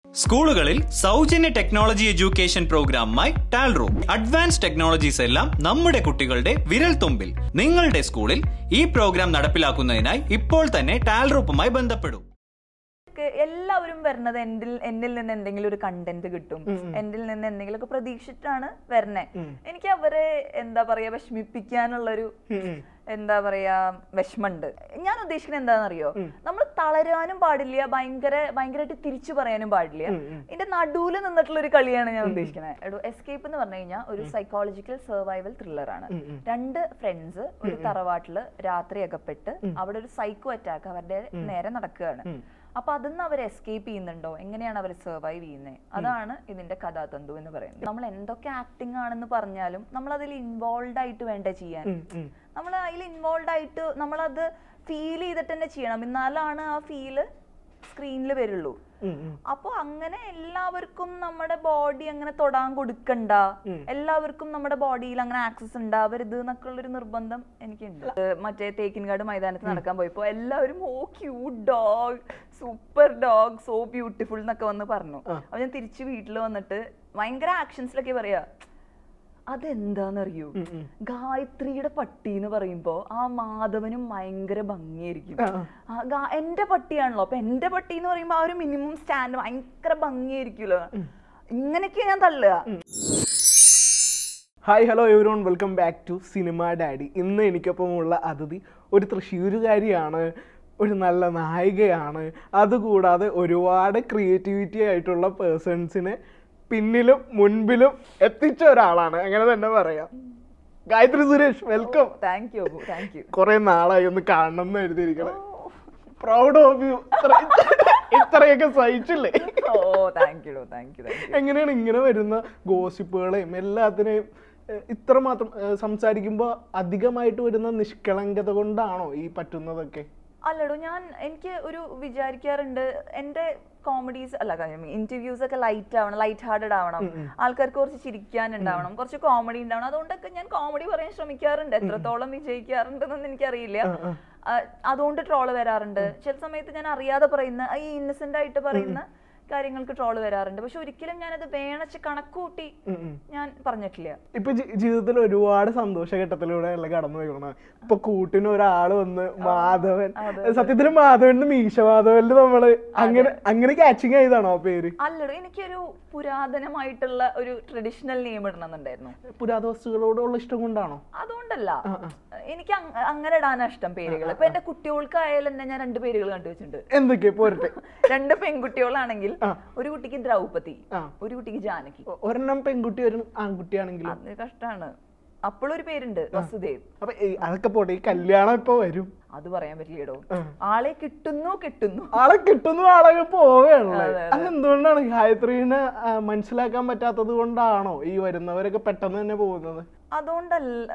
സ്കൂളുകളിൽ സൗജന്യ technology education പ്രോഗ്രാമുമായി ടാൽറൂം അഡ്വാൻസ് ടെക്നോളജീസ് എല്ലാം നമ്മുടെ കുട്ടികളുടെ വിരൽ തുമ്പിൽ നിങ്ങളുടെ സ്കൂളിൽ ഈ പ്രോഗ്രാം നടപ്പിലാക്കുന്നതിനായി ഇപ്പോൾ തന്നെ ടാൽറൂപ്പുമായി ബന്ധപ്പെടൂ ഒക്കെ എല്ലാവരും വരുന്നത് എന്നിൽ എന്നിൽ നിന്ന് എന്തെങ്കിലും ഒരു കണ്ടന്റ് കിട്ടും എന്നിൽ നിന്ന് എന്തെങ്കിലും ഒക്കെ പ്രതീക്ഷിച്ചിട്ടാണ് വരണേ എനിക്ക് അവരെ എന്താ പറയാ വിഷമിപ്പിക്കാനുള്ളൊരു എന്താ പറയാ വിഷമുണ്ട് ഞാൻ ഉദ്ദേശിക്കുന്നത് എന്താണെന്നറിയോ നമ്മൾ തളരാനും പാടില്ല ഭയങ്കര ഭയങ്കരമായിട്ട് തിരിച്ചു പറയാനും പാടില്ല ഇതിന്റെ നടുവിൽ നിന്നിട്ടുള്ള ഒരു കളിയാണ് ഞാൻ ഉദ്ദേശിക്കുന്നത് എടോ എസ്കേപ്പ് എന്ന് പറഞ്ഞു കഴിഞ്ഞാൽ ഒരു സൈക്കോളജിക്കൽ സർവൈവൽ ത്രില്ലർ ആണ് രണ്ട് ഫ്രണ്ട്സ് ഒരു തറവാട്ടില് രാത്രി അകപ്പെട്ട് അവിടെ ഒരു സൈക്കോ അറ്റാക്ക് അവരുടെ നേരെ നടക്കുകയാണ് അപ്പൊ അതിന്ന് അവർ എസ്കേപ്പ് ചെയ്യുന്നുണ്ടോ എങ്ങനെയാണ് അവർ സർവൈവ് ചെയ്യുന്നത് അതാണ് ഇതിന്റെ കഥാതന്തു എന്ന് പറയുന്നത് നമ്മൾ എന്തൊക്കെ ആക്ടിങ് ആണെന്ന് പറഞ്ഞാലും നമ്മൾ അതിൽ ഇൻവോൾവ് ആയിട്ട് വേണ്ട ചെയ്യാൻ നമ്മൾ അതിൽ ഇൻവോൾവ് ആയിട്ട് നമ്മളത് ഫീൽ ചെയ്തിട്ട് തന്നെ ചെയ്യണം എന്നാലാണ് ആ ഫീല് സ്ക്രീനിൽ വരുള്ളൂ അപ്പൊ അങ്ങനെ എല്ലാവർക്കും നമ്മുടെ ബോഡി അങ്ങനെ തൊടാൻ കൊടുക്കണ്ട എല്ലാവർക്കും നമ്മുടെ ബോഡിയിൽ അങ്ങനെ ആക്സസ് ഉണ്ടാവരുത് എന്നൊക്കെ ഉള്ളൊരു നിർബന്ധം എനിക്കുണ്ട് ഏഹ് മറ്റേ തേക്കിൻകാട് മൈതാനത്ത് നടക്കാൻ പോയപ്പോ എല്ലാവരും oh cute dog super dog so beautiful എന്നൊക്കെ വന്ന് പറഞ്ഞു അപ്പൊ ഞാൻ തിരിച്ച് വീട്ടിൽ വന്നിട്ട് ഭയങ്കര ആക്ഷൻസിലൊക്കെ പറയാ അതെന്താന്നറിയോ ഗായത്രിയുടെ പട്ടി എന്ന് പറയുമ്പോ ആ മാധവനും ഭയങ്കര ഭംഗിയായിരിക്കും ആ ഗാ- എന്റെ പട്ടിയാണല്ലോ അപ്പൊ എന്റെ പട്ടി എന്ന് പറയുമ്പോ ആ ഒരു മിനിമം സ്റ്റാൻഡ് ഭയങ്കര ഭംഗിയായിരിക്കുമല്ലോ ഇങ്ങനെയൊക്കെയാ ഞാൻ തള്ളുക hi hello everyone welcome back to Cinema Daddy ഇന്ന് എനിക്കൊപ്പമുള്ള അതിഥി ഒരു തൃശ്ശൂരുകാരിയാണ് ഒരു നല്ല നായികയാണ് അതുകൂടാതെ ഒരുപാട് ക്രിയേറ്റിവിറ്റി ആയിട്ടുള്ള പേഴ്സൺസിനെ പിന്നിലും മുൻപിലും എത്തിച്ച ഒരാളാണ് അങ്ങനെ തന്നെ പറയാം Gayathri Suresh welcome thank you thank you കുറെ നാളായി ഒന്ന് കാണണം എന്ന് എഴുതിയിരിക്കണം പ്രൗഡ് ഓഫ് യു ഇത്രയൊക്കെ സഹിച്ചില്ലേ oh thank you thank you thank you എങ്ങനെയാണ് ഇങ്ങനെ വരുന്ന ഗോസിപ്പുകളെയും എല്ലാത്തിനെയും ഏഹ്, ഇത്രമാത്രം ഏഹ്, സംസാരിക്കുമ്പോൾ അധികമായിട്ട് വരുന്ന നിഷ്കളങ്കത കൊണ്ടാണോ ഈ പറ്റുന്നതൊക്കെ അല്ലടോ ഞാൻ എനിക്ക് ഒരു വിചാരിക്കാറുണ്ട് എൻ്റെ കോമഡീസ് അല്ല ഇന്റർവ്യൂസ് ഒക്കെ ലൈറ്റ് ആവണം ലൈറ്റ് ഹാർട്ടഡ് ആവണം ആൾക്കാർക്ക് കുറച്ച് ചിരിക്കാനുണ്ടാവണം കുറച്ച് കോമഡി ഉണ്ടാവണം അതുകൊണ്ടൊക്കെ ഞാൻ കോമഡി പറയാൻ ശ്രമിക്കാറുണ്ട് എത്രത്തോളം വിജയിക്കാറുണ്ടെന്നൊന്നും എനിക്കറിയില്ല ആ, അതുകൊണ്ട് ട്രോള് വരാറുണ്ട് ചില സമയത്ത് ഞാൻ അറിയാതെ പറയുന്ന ഈ ഇന്നസെന്റ് ആയിട്ട് പറയുന്ന കാര്യങ്ങൾക്ക് ട്രോള് വരാറുണ്ട് പക്ഷെ ഒരിക്കലും ഞാനത് വേണച്ച് കണക്കൂട്ടി ഞാൻ പറഞ്ഞിട്ടില്ല ഇപ്പൊ ജി- ജീവിതത്തിൽ ഒരുപാട് സന്തോഷഘട്ടത്തിലൂടെ എല്ലാം കടന്നു പോകണം ഇപ്പൊ കൂട്ടിന് ഒരാള് വന്ന് മാധവൻ സത്യത്തിൽ മാധവൻ മീശ മാധവനില് നമ്മള് അങ്ങനെ അങ്ങനെ ക്യാച്ചിങ് ആയതാണോ ആ പേര് അല്ലടോ എനിക്കൊരു പുരാതനമായിട്ടുള്ള ഒരു ട്രഡീഷണൽ നെയിം ഇടണമെന്നുണ്ടായിരുന്നു പുരാതവസ്തുക്കളോടുള്ള ഇഷ്ടം കൊണ്ടാണോ അതുകൊണ്ടല്ല എനിക്ക് അങ്- അങ്ങനെ ഇടാനാ ഇഷ്ടം പേരുകൾ ഇപ്പൊ എന്റെ കുട്ടികൾക്കായാലും തന്നെ ഞാൻ രണ്ട് പേരുകൾ കണ്ടുവച്ചിട്ടുണ്ട് എന്തൊക്കെ പോരട്ടെ രണ്ട് പെൺകുട്ടികളാണെങ്കിൽ ഒരു കുട്ടിക്ക് ദ്രൗപതി ആ. ഒരു കുട്ടിക്ക് ജാനകി ഒ- ഒരെണ്ണം പെൺകുട്ടി ഒരു ആൺകുട്ടിയാണെങ്കിലും അത് കഷ്ടാണ് അപ്പോഴൊരു പേരുണ്ട് വസുദേവ് അപ്പൊ ഈ അതൊക്കെ പോട്ടെ ഈ കല്യാണം ഇപ്പൊ വരും അത് പറയാൻ പറ്റില്ലടോ ആളെ കിട്ടുന്നു കിട്ടുന്നു ആളെ കിട്ടുന്നു ആളെ പോവുകയാണല്ലേ അതെന്തുകൊണ്ടാണ് ഗായത്രീനെ ആ, മനസ്സിലാക്കാൻ പറ്റാത്തത് കൊണ്ടാണോ ഈ വരുന്നവരൊക്കെ പെട്ടെന്ന് തന്നെ പോകുന്നത് അതുകൊണ്ടല്ല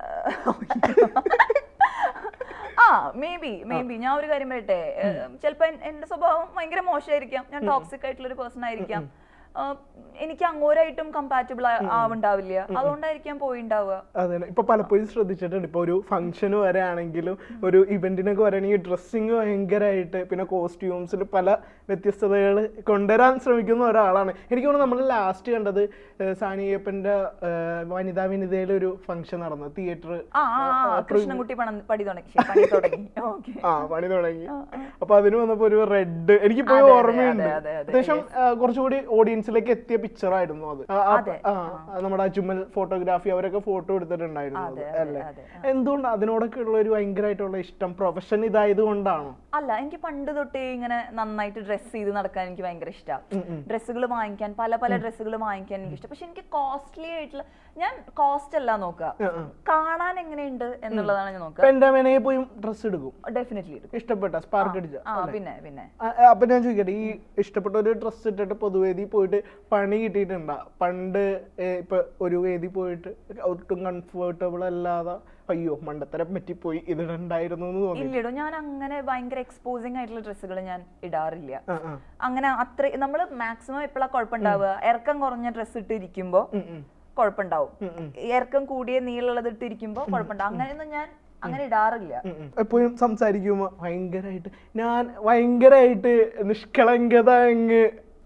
ആ മേ ബി മേ ബി ഞാൻ ഒരു കാര്യം പറയട്ടെ ചിലപ്പോ എന്റെ സ്വഭാവം ഭയങ്കര മോശമായിരിക്കാം ഞാൻ ടോക്സിക് ആയിട്ടുള്ള ഒരു പേഴ്സൺ ആയിരിക്കാം ആ, എനിക്ക് അങ്ങോരായിട്ടും കമ്പാറ്റബിൾ ആവുണ്ടാവില്ല അതുകൊണ്ടായിരിക്കാം പോയിണ്ടാവുക അതെ ഇപ്പൊ പലപ്പോഴും ശ്രദ്ധിച്ചിട്ടുണ്ട് ഇപ്പൊ ഒരു ഫംഗ്ഷന് വരാണെങ്കിലും ഒരു ഇവന്റിനൊക്കെ വരാണെങ്കിൽ ഡ്രസ്സിങ് ഭയങ്കരമായിട്ട് പിന്നെ കോസ്റ്റ്യൂംസിൽ പല വ്യത്യസ്തതകൾ കൊണ്ടുവരാൻ ശ്രമിക്കുന്ന ഒരാളാണ് എനിക്ക് തോന്നുന്നു നമ്മൾ ലാസ്റ്റ് കണ്ടത് ഏഹ്, സാനിയപ്പന്റെ ഏഹ്, വനിതാ വനിതയിലെ ഒരു ഫംഗ്ഷൻ നടന്നു തിയേറ്റർ ആ ആ, ആ, കൃഷ്ണൻകുട്ടി പണം പടി തുടങ്ങി ശ്ശെ, പണി തുടങ്ങി ഓക്കെ ആ പണി തുടങ്ങി അപ്പൊ അതിന് വന്നപ്പോ ഒരു റെഡ് എനിക്ക് പോയി അതെ, അതെ, ഓർമ്മയുണ്ട് അതെ, അതെ, അതെ, അത്യാവശ്യം ആ, കുറച്ചുകൂടി ഓഡിയൻസിലേക്ക് എത്തിയ പിക്ചർ ആയിരുന്നു അത് ആ, ആ, ആ, നമ്മുടെ അജുമൽ ഫോട്ടോഗ്രാഫി അവരൊക്കെ ഫോട്ടോ എടുത്തിട്ടുണ്ടായിരുന്നു അത്, അല്ലേ അതെ, എന്തുകൊണ്ട് അതിനോടൊക്കെ ഉള്ള ഒരു ഭയങ്കരമായിട്ടുള്ള ഇഷ്ടം പ്രൊഫഷൻ ഇതായത് കൊണ്ടാണോ അല്ല എനിക്ക് പണ്ട് തൊട്ടേ ഇങ്ങനെ നന്നായിട്ട് ഡ്രസ്സ് ചെയ്ത് നടക്കാൻ എനിക്ക് ഭയങ്കര ഇഷ്ടമാണ് ഡ്രസ്സുകൾ വാങ്ങിക്കാൻ പല പല ഡ്രസ്സുകൾ വാങ്ങിക്കാൻ എനിക്ക് ഇഷ്ടം പക്ഷെ എനിക്ക് കോസ്റ്റ്ലി ആയിട്ടുള്ള ഞാൻ കോസ്റ്റ് അല്ല നോക്കുക കാണാൻ എങ്ങനെയുണ്ട് എന്നുള്ളതാണ് ഞാൻ നോക്കുക പെൻഡാമേനയെ പോയി ഡ്രസ്സ് എടുക്കും ഡെഫിനറ്റ്ലി ഇഷ്ടപ്പെട്ട സ്പാർക്ക് അടിച്ച ആ പിന്നെ പിന്നെ ആ, അപ്പൊ ഞാൻ ചോദിക്കട്ടെ ഈ ഇഷ്ടപ്പെട്ട ഒരു ഡ്രസ്സ് ഇട്ടിട്ട് പൊതുവേദി പോയിട്ട് പണി കിട്ടിയിട്ടുണ്ടാ പണ്ട് ഏ, ഇപ്പൊ ഒരു വേദി പോയിട്ട് ഒട്ടും കംഫർട്ടബിൾ അല്ലാതെ അയ്യോ മണ്ടത്തരം പറ്റിപ്പോയി ഇതിടണ്ടായിരുന്നു എന്ന് തോന്നി ഇല്ലടോ ഞാൻ അങ്ങനെ ഭയങ്കര എക്സ്പോസിങ് ആയിട്ടുള്ള ഡ്രസ്സുകൾ ഞാൻ ഇടാറില്ല ആ, ആ. അങ്ങനെ അത്ര നമ്മൾ മാക്സിമം എപ്പോഴാ കുഴപ്പമുണ്ടാവുക ഇറക്കം കുറഞ്ഞ ഡ്രസ്സ് ഇട്ടിരിക്കുമ്പോ ഉം, ഉം. കുഴപ്പമുണ്ടാവും ഇറക്കം കൂടിയ നീളുള്ളത് ഇട്ടിരിക്കുമ്പോ കുഴപ്പമുണ്ടാവും അങ്ങനെയൊന്നും ഞാൻ അങ്ങനെ ഇടാറില്ല ഉം ഉം. എപ്പോഴും സംസാരിക്കുമ്പോൾ ഭയങ്കരമായിട്ട് ഞാൻ ഭയങ്കരമായിട്ട് നിഷ്കളങ്കത അങ്ങ്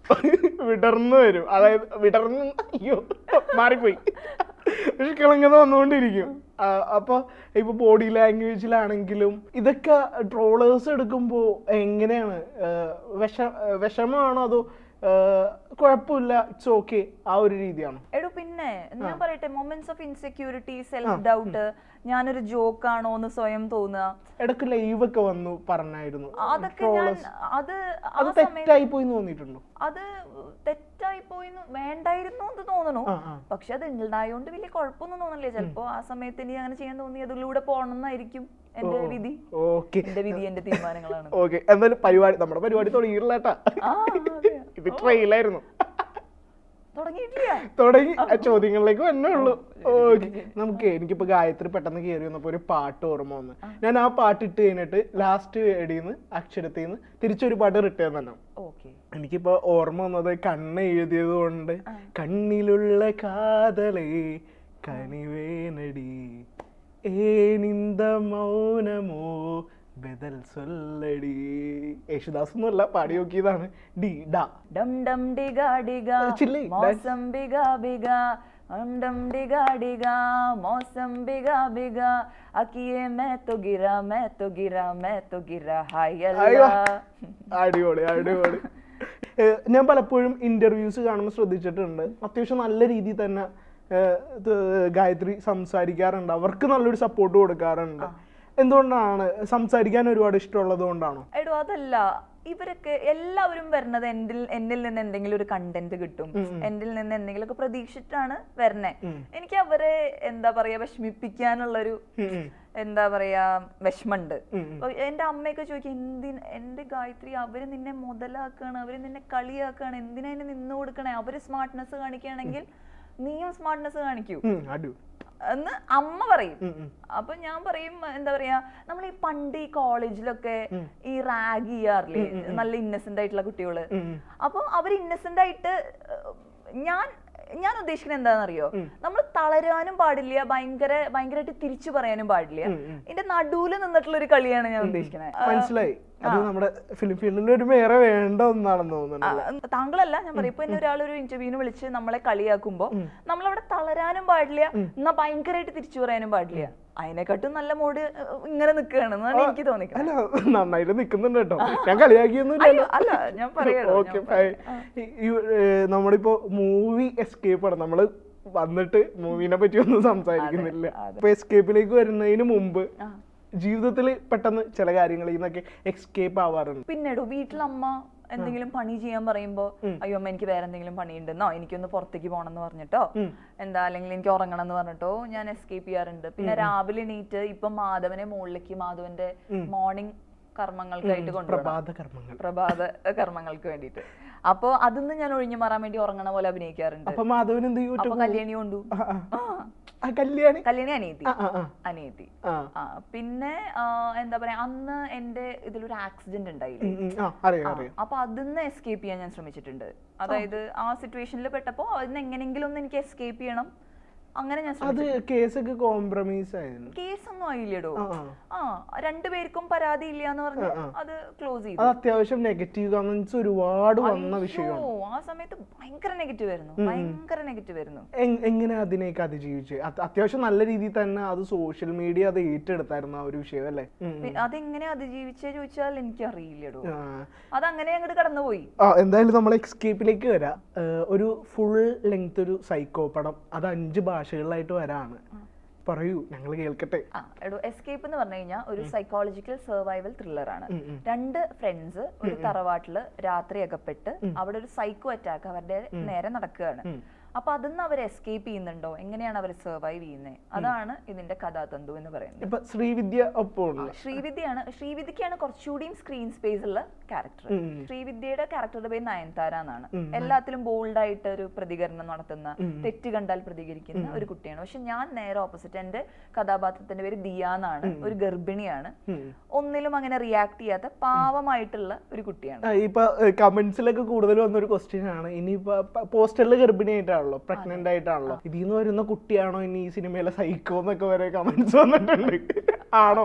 വിടർന്നു വരും അതായത് വിടർന്ന് അയ്യോ മാറിപ്പോയി പക്ഷെ കിളങ്ങുന്ന വന്നുകൊണ്ടിരിക്കും ആ, അപ്പൊ ഇപ്പൊ ബോഡി ലാംഗ്വേജിലാണെങ്കിലും ഇതൊക്കെ ട്രോളേഴ്സ് എടുക്കുമ്പോ എങ്ങനെയാണ് ആ, വിഷ വിഷമാണോ അതോ ആ, കുഴപ്പമില്ല ഇറ്റ്സ് ഓക്കെ ആ ഒരു രീതിയാണോ എടോ പിന്നെ ഞാൻ പറയട്ടെ moments of insecurity self doubt ഞാനൊരു ജോക്ക് ആണോ എന്ന് സ്വയം തോന്നുക ഇടക്ക് ലൈവ് ഒക്കെ വന്നു പറഞ്ഞായിരുന്നു അതൊക്കെ ഞാൻ അത് ആ അത് സമയത്ത് തെറ്റായി പോയി തോന്നിയിട്ടുണ്ടോ അത് തെറ്റായി പോയി വേണ്ടായിരുന്നു എന്ന് തോന്നുന്നു ആ, ആ. പക്ഷെ അത് ഉണ്ടായോണ്ട് വലിയ കുഴപ്പമൊന്നും തോന്നില്ല ചിലപ്പോ ആ സമയത്ത് എനിക്ക് അങ്ങനെ ചെയ്യാൻ തോന്നി അതിലൂടെ പോകണം എന്നായിരിക്കും എന്റെ വിധി ഓക്കെ എന്റെ വിധി എന്റെ തീരുമാനങ്ങളാണ് ഓക്കെ എന്തായാലും പരിപാടി നമ്മുടെ പരിപാടി തുടങ്ങിയിട്ടില്ല കേട്ടാ ആ അതെ. ഇത് ട്രെയിലായിരുന്നു തുടങ്ങിയിട്ടില്ല തുടങ്ങി ആ ചോദ്യങ്ങളിലേക്ക് വന്നേ ഉള്ളൂ ഓക്കെ നമുക്ക് എനിക്കിപ്പോ ഗായത്രി പെട്ടെന്ന് കയറി വന്നപ്പോ ഒരു പാട്ട് ഓർമ്മ വന്നു ഞാൻ ആ പാട്ട് ഇട്ട് കഴിഞ്ഞിട്ട് ലാസ്റ്റ് വേടിന്ന് അക്ഷരത്തിൽ തിരിച്ചൊരു പാട്ട് റിട്ടേൺ തന്നെ ഓക്കെ എനിക്കിപ്പോ ഓർമ്മ വന്നത് കണ്ണ് എഴുതിയത് കൊണ്ട് കണ്ണിലുള്ള കാതലേ കണിവേനടി ഏനിന്ത മൗനമോ ബദൽ സൊല്ലടി യേശുദാസ് ഒന്നുമല്ല പാടി നോക്കിയതാണ് ഡി ഡാ ഡം ഡം ഡിഗ ഡിഗ ചില്ലി, മൗസം ബിഗ ബിഗ ഡം ഡം ഡിഗ ഡിഗ മൗസം ബിഗ ബിഗ അക്കിയെ മേ तो गिरा मैं तो गिरा मैं तो गिरा हाय അയ്യോ अल्लाह അടിപൊളി അടിപൊളി ഏഹ് ഞാൻ പലപ്പോഴും ഇന്റർവ്യൂസ് കാണുമ്പോൾ ശ്രദ്ധിച്ചിട്ടുണ്ട് അത്യാവശ്യം നല്ല രീതിയിൽ തന്നെ ഏഹ് ഇത് ഗായത്രി സംസാരിക്കാറുണ്ട് അവർക്ക് നല്ലൊരു സപ്പോർട്ട് കൊടുക്കാറുണ്ട് എന്തുകൊണ്ടാണ് സംസാരിക്കാൻ ഒരുപാട് ഇഷ്ടമുള്ളത് കൊണ്ടാണോ എടോ അതല്ല ഇവരൊക്കെ എല്ലാവരും വരുന്നത് എന്നിൽ എന്നിൽ നിന്ന് എന്തെങ്കിലും ഒരു കണ്ടന്റ് കിട്ടും എന്നിൽ നിന്ന് എന്തെങ്കിലും ഒക്കെ പ്രതീക്ഷിച്ചിട്ടാണ് വരണേ എനിക്ക് അവരെ എന്താ പറയാ വിഷമിപ്പിക്കാനുള്ളൊരു എന്താ പറയാ വിഷമുണ്ട് അപ്പൊ എന്റെ അമ്മയൊക്കെ ചോദിക്കും എന്തിന് എന്റെ ഗായത്രി അവര് നിന്നെ മുതലാക്കാണ് അവര് നിന്നെ കളിയാക്കാണ് എന്തിനാ അതിന് നിന്ന് കൊടുക്കണേ അവര് സ്മാർട്ട്നെസ് കാണിക്കുകയാണെങ്കിൽ നീയും സ്മാർട്ട്നെസ് കാണിക്കൂ ഉം, അടിപൊളി എന്ന് അമ്മ പറയും അപ്പൊ ഞാൻ പറയും എന്താ പറയാ നമ്മൾ ഈ പണ്ട് ഈ കോളേജിലൊക്കെ ഈ റാഗ് ചെയ്യാറില്ലേ നല്ല ഇന്നസെന്റ് ആയിട്ടുള്ള കുട്ടികള് അപ്പൊ അവർ ഇന്നസെന്റ് ആയിട്ട് ഏഹ്, ഞാൻ ഞാൻ ഉദ്ദേശിക്കുന്നത് എന്താണെന്നറിയോ നമ്മൾ തളരാനും പാടില്ല ഭയങ്കര ഭയങ്കരമായിട്ട് തിരിച്ചു പറയാനും പാടില്ല ഇതിന്റെ നടുവില് നിന്നിട്ടുള്ള ഒരു കളിയാണ് ഞാൻ ഉദ്ദേശിക്കുന്നത് മനസ്സിലായി അത് നമ്മുടെ ഫിലിം ഫീൽഡിൽ ഒരു വേറെ വേണ്ട ഒന്നാണെന്ന് തോന്നുന്നു ആ, താങ്കളല്ല ഞാൻ പറയും ഇപ്പൊ എന്നെ ഒരാൾ ഒരു ഇന്റർവ്യൂവിന് വിളിച്ച് നമ്മളെ കളിയാക്കുമ്പോ നമ്മളവിടെ തളരാനും പാടില്ല എന്നാ ഭയങ്കരമായിട്ട് തിരിച്ചു പറയാനും പാടില്ല അതിനെക്കാട്ടും നല്ല മൂഡ് ഇങ്ങനെ നിൽക്കുകയാണെന്നാണ് എനിക്ക് തോന്നിക്കുന്നത് അല്ല നന്നായിട്ട് നിക്കുന്നുണ്ട് കേട്ടോ ഞാൻ കളിയാക്കിയൊന്നുമില്ല അയ്യോ, അല്ല ഞാൻ പറയാലോ ഓക്കെ നമ്മളിപ്പോ മൂവി എസ്കേപ്പ് ആണ് നമ്മള് വന്നിട്ട് മൂവിനെ പറ്റി ഒന്നും സംസാരിക്കുന്നില്ല അപ്പൊ എസ്കേപ്പിലേക്ക് വരുന്നതിന് മുമ്പ് ജീവിതത്തിൽ പെട്ടെന്ന് ചില കാര്യങ്ങളിൽ നിന്നൊക്കെ എസ്കേപ്പ് ആവാറുണ്ട് പിന്നീട് വീട്ടിലമ്മ എന്തെങ്കിലും പണി ചെയ്യാൻ പറയുമ്പോ അയ്യോ അമ്മ എനിക്ക് വേറെ എന്തെങ്കിലും പണിയുണ്ടെന്നോ എനിക്കൊന്ന് പുറത്തേക്ക് പോകണമെന്ന് പറഞ്ഞിട്ടോ എന്താ അല്ലെങ്കിൽ എനിക്ക് ഉറങ്ങണം എന്ന് പറഞ്ഞിട്ടോ ഞാൻ എസ്കേപ്പ് ചെയ്യാറുണ്ട് പിന്നെ രാവിലെ എണീറ്റ് ഇപ്പൊ മാധവനെ മുകളിലേക്ക് മാധവന്റെ മോർണിംഗ് കർമ്മങ്ങൾക്കായിട്ട് കൊണ്ടുപോകണം പ്രഭാത കർമ്മങ്ങൾ പ്രഭാത കർമ്മങ്ങൾക്ക് വേണ്ടിയിട്ട് അപ്പോ അതിന്ന് ഞാൻ ഒഴിഞ്ഞു മാറാൻ വേണ്ടി ഉറങ്ങണ പോലെ അഭിനയിക്കാറുണ്ട് അപ്പൊ മാധവൻ എന്ത് ചെയ്യും ഒറ്റ അപ്പൊ കല്യാണി കൊണ്ടു ആ, ആ. ആ, ആ കല്യാണി കല്യാണി അനിയത്തി ആ ആ ആ അനിയത്തി ആ ആ പിന്നെ ആ, എന്താ പറയാ അന്ന് എന്റെ ഇതിലൊരു ആക്സിഡന്റ് ഉണ്ടായില്ലേ ഉം, ഉം. ആ അറിയാം അറിയാം അപ്പൊ അതിന്ന് എസ്കേപ്പ് ചെയ്യാൻ ഞാൻ ശ്രമിച്ചിട്ടുണ്ട് അതായത് ആ സിറ്റുവേഷനിൽ പെട്ടപ്പോ അതിന് എങ്ങനെങ്കിലും ഒന്ന് എനിക്ക് എസ്കേപ്പ് ചെയ്യണം അങ്ങനെ ഞാൻ അത് ശ്രമിച്ചു കേസൊക്കെ കോംപ്രമൈസ് ആയിരുന്നു കേസൊന്നും ആയില്ലടോ ആ ആ ആ രണ്ടുപേർക്കും പരാതി ഇല്ല എന്ന് പറഞ്ഞ് അത് ക്ലോസ് ചെയ്തു അത് അത്യാവശ്യം നെഗറ്റീവ് കമന്റ്സ് ഒരുപാട് വന്ന വിഷയമാണ് ഓ ആ സമയത്ത് ഭയങ്കര നെഗറ്റീവ് ആയിരുന്നു ഭയങ്കര നെഗറ്റീവ് ആയിരുന്നു എങ്- എങ്ങനെ അതിനെയൊക്കെ അതിജീവിച്ച് അത് അത്യാവശ്യം നല്ല രീതിയിൽ തന്നെ അത് സോഷ്യൽ മീഡിയ അത് ഏറ്റെടുത്തായിരുന്നു ആ ഒരു വിഷയം അല്ലേ ഉം. പി- അതെങ്ങനെ അതിജീവിച്ചേ ചോദിച്ചാൽ എനിക്ക് അറിയില്ലടോ ആ. അതങ്ങനെ അങ്ങോട്ട് കടന്നുപോയി ആ എന്തായാലും നമ്മൾ എക്സ്കേപ്പിലേക്ക് വരാം ഏഹ് ഒരു ഫുൾ ലെങ്ത് ഒരു സൈക്കോ പടം അത് അഞ്ച് ഭാഷകളിലായിട്ട് വരാണ് പറയൂ ഞങ്ങൾ കേൾക്കട്ടെ ആ എടോ എസ്കേപ്പ് എന്ന് പറഞ്ഞു കഴിഞ്ഞാൽ ഒരു സൈക്കോളജിക്കൽ സർവൈവൽ ത്രില്ലർ ആണ് രണ്ട് ഫ്രണ്ട്സ് ഒരു തറവാട്ടില് രാത്രി അകപ്പെട്ട് അവിടെ ഒരു സൈക്കോ അറ്റാക്ക് അവരുടെ നേരെ നടക്കുകയാണ് അപ്പൊ അതിന്ന് അവർ എസ്കേപ്പ് ചെയ്യുന്നുണ്ടോ എങ്ങനെയാണ് അവർ സർവൈവ് ചെയ്യുന്നത് അതാണ് ഇതിന്റെ കഥാതന്തു എന്ന് പറയുന്നത് ഇപ്പൊ ശ്രീവിദ്യ ഒപ്പം ഉണ്ട് ശ്രീവിദ്യയാണ് ശ്രീവിദ്യക്കാണ് കുറച്ചുകൂടിയും സ്ക്രീൻ സ്പേസ് ഉള്ള ക്യാരക്ടർ ശ്രീവിദ്യയുടെ ക്യാരക്ടറുടെ പേര് നയൻതാര എന്നാണ് എല്ലാത്തിലും ബോൾഡ് ആയിട്ട് ഒരു പ്രതികരണം നടത്തുന്ന തെറ്റ് കണ്ടാൽ പ്രതികരിക്കുന്ന ഒരു കുട്ടിയാണ് പക്ഷെ ഞാൻ നേരെ ഓപ്പോസിറ്റ് എന്റെ കഥാപാത്രത്തിന്റെ പേര് ദിയ എന്നാണ് ഒരു ഗർഭിണിയാണ് ഒന്നിലും അങ്ങനെ റിയാക്ട് ചെയ്യാത്ത പാവമായിട്ടുള്ള ഒരു കുട്ടിയാണ് ആ, ഇപ്പൊ കമന്റ്സിലൊക്കെ കൂടുതൽ വന്നൊരു ക്വസ്റ്റ്യൻ ആണ് ഇനിയിപ്പോ പോസ്റ്ററിൽ ഗർഭിണിയായിട്ടാണല്ലോ പ്രഗ്നന്റ് ആയിട്ടാണല്ലോ ഇതിൽ നിന്ന് വരുന്ന കുട്ടിയാണോ ഇനി ഈ സിനിമയിലെ സൈക്കോ എന്നൊക്കെ വരെ കമന്റ്സ് വന്നിട്ടുണ്ട് ആണോ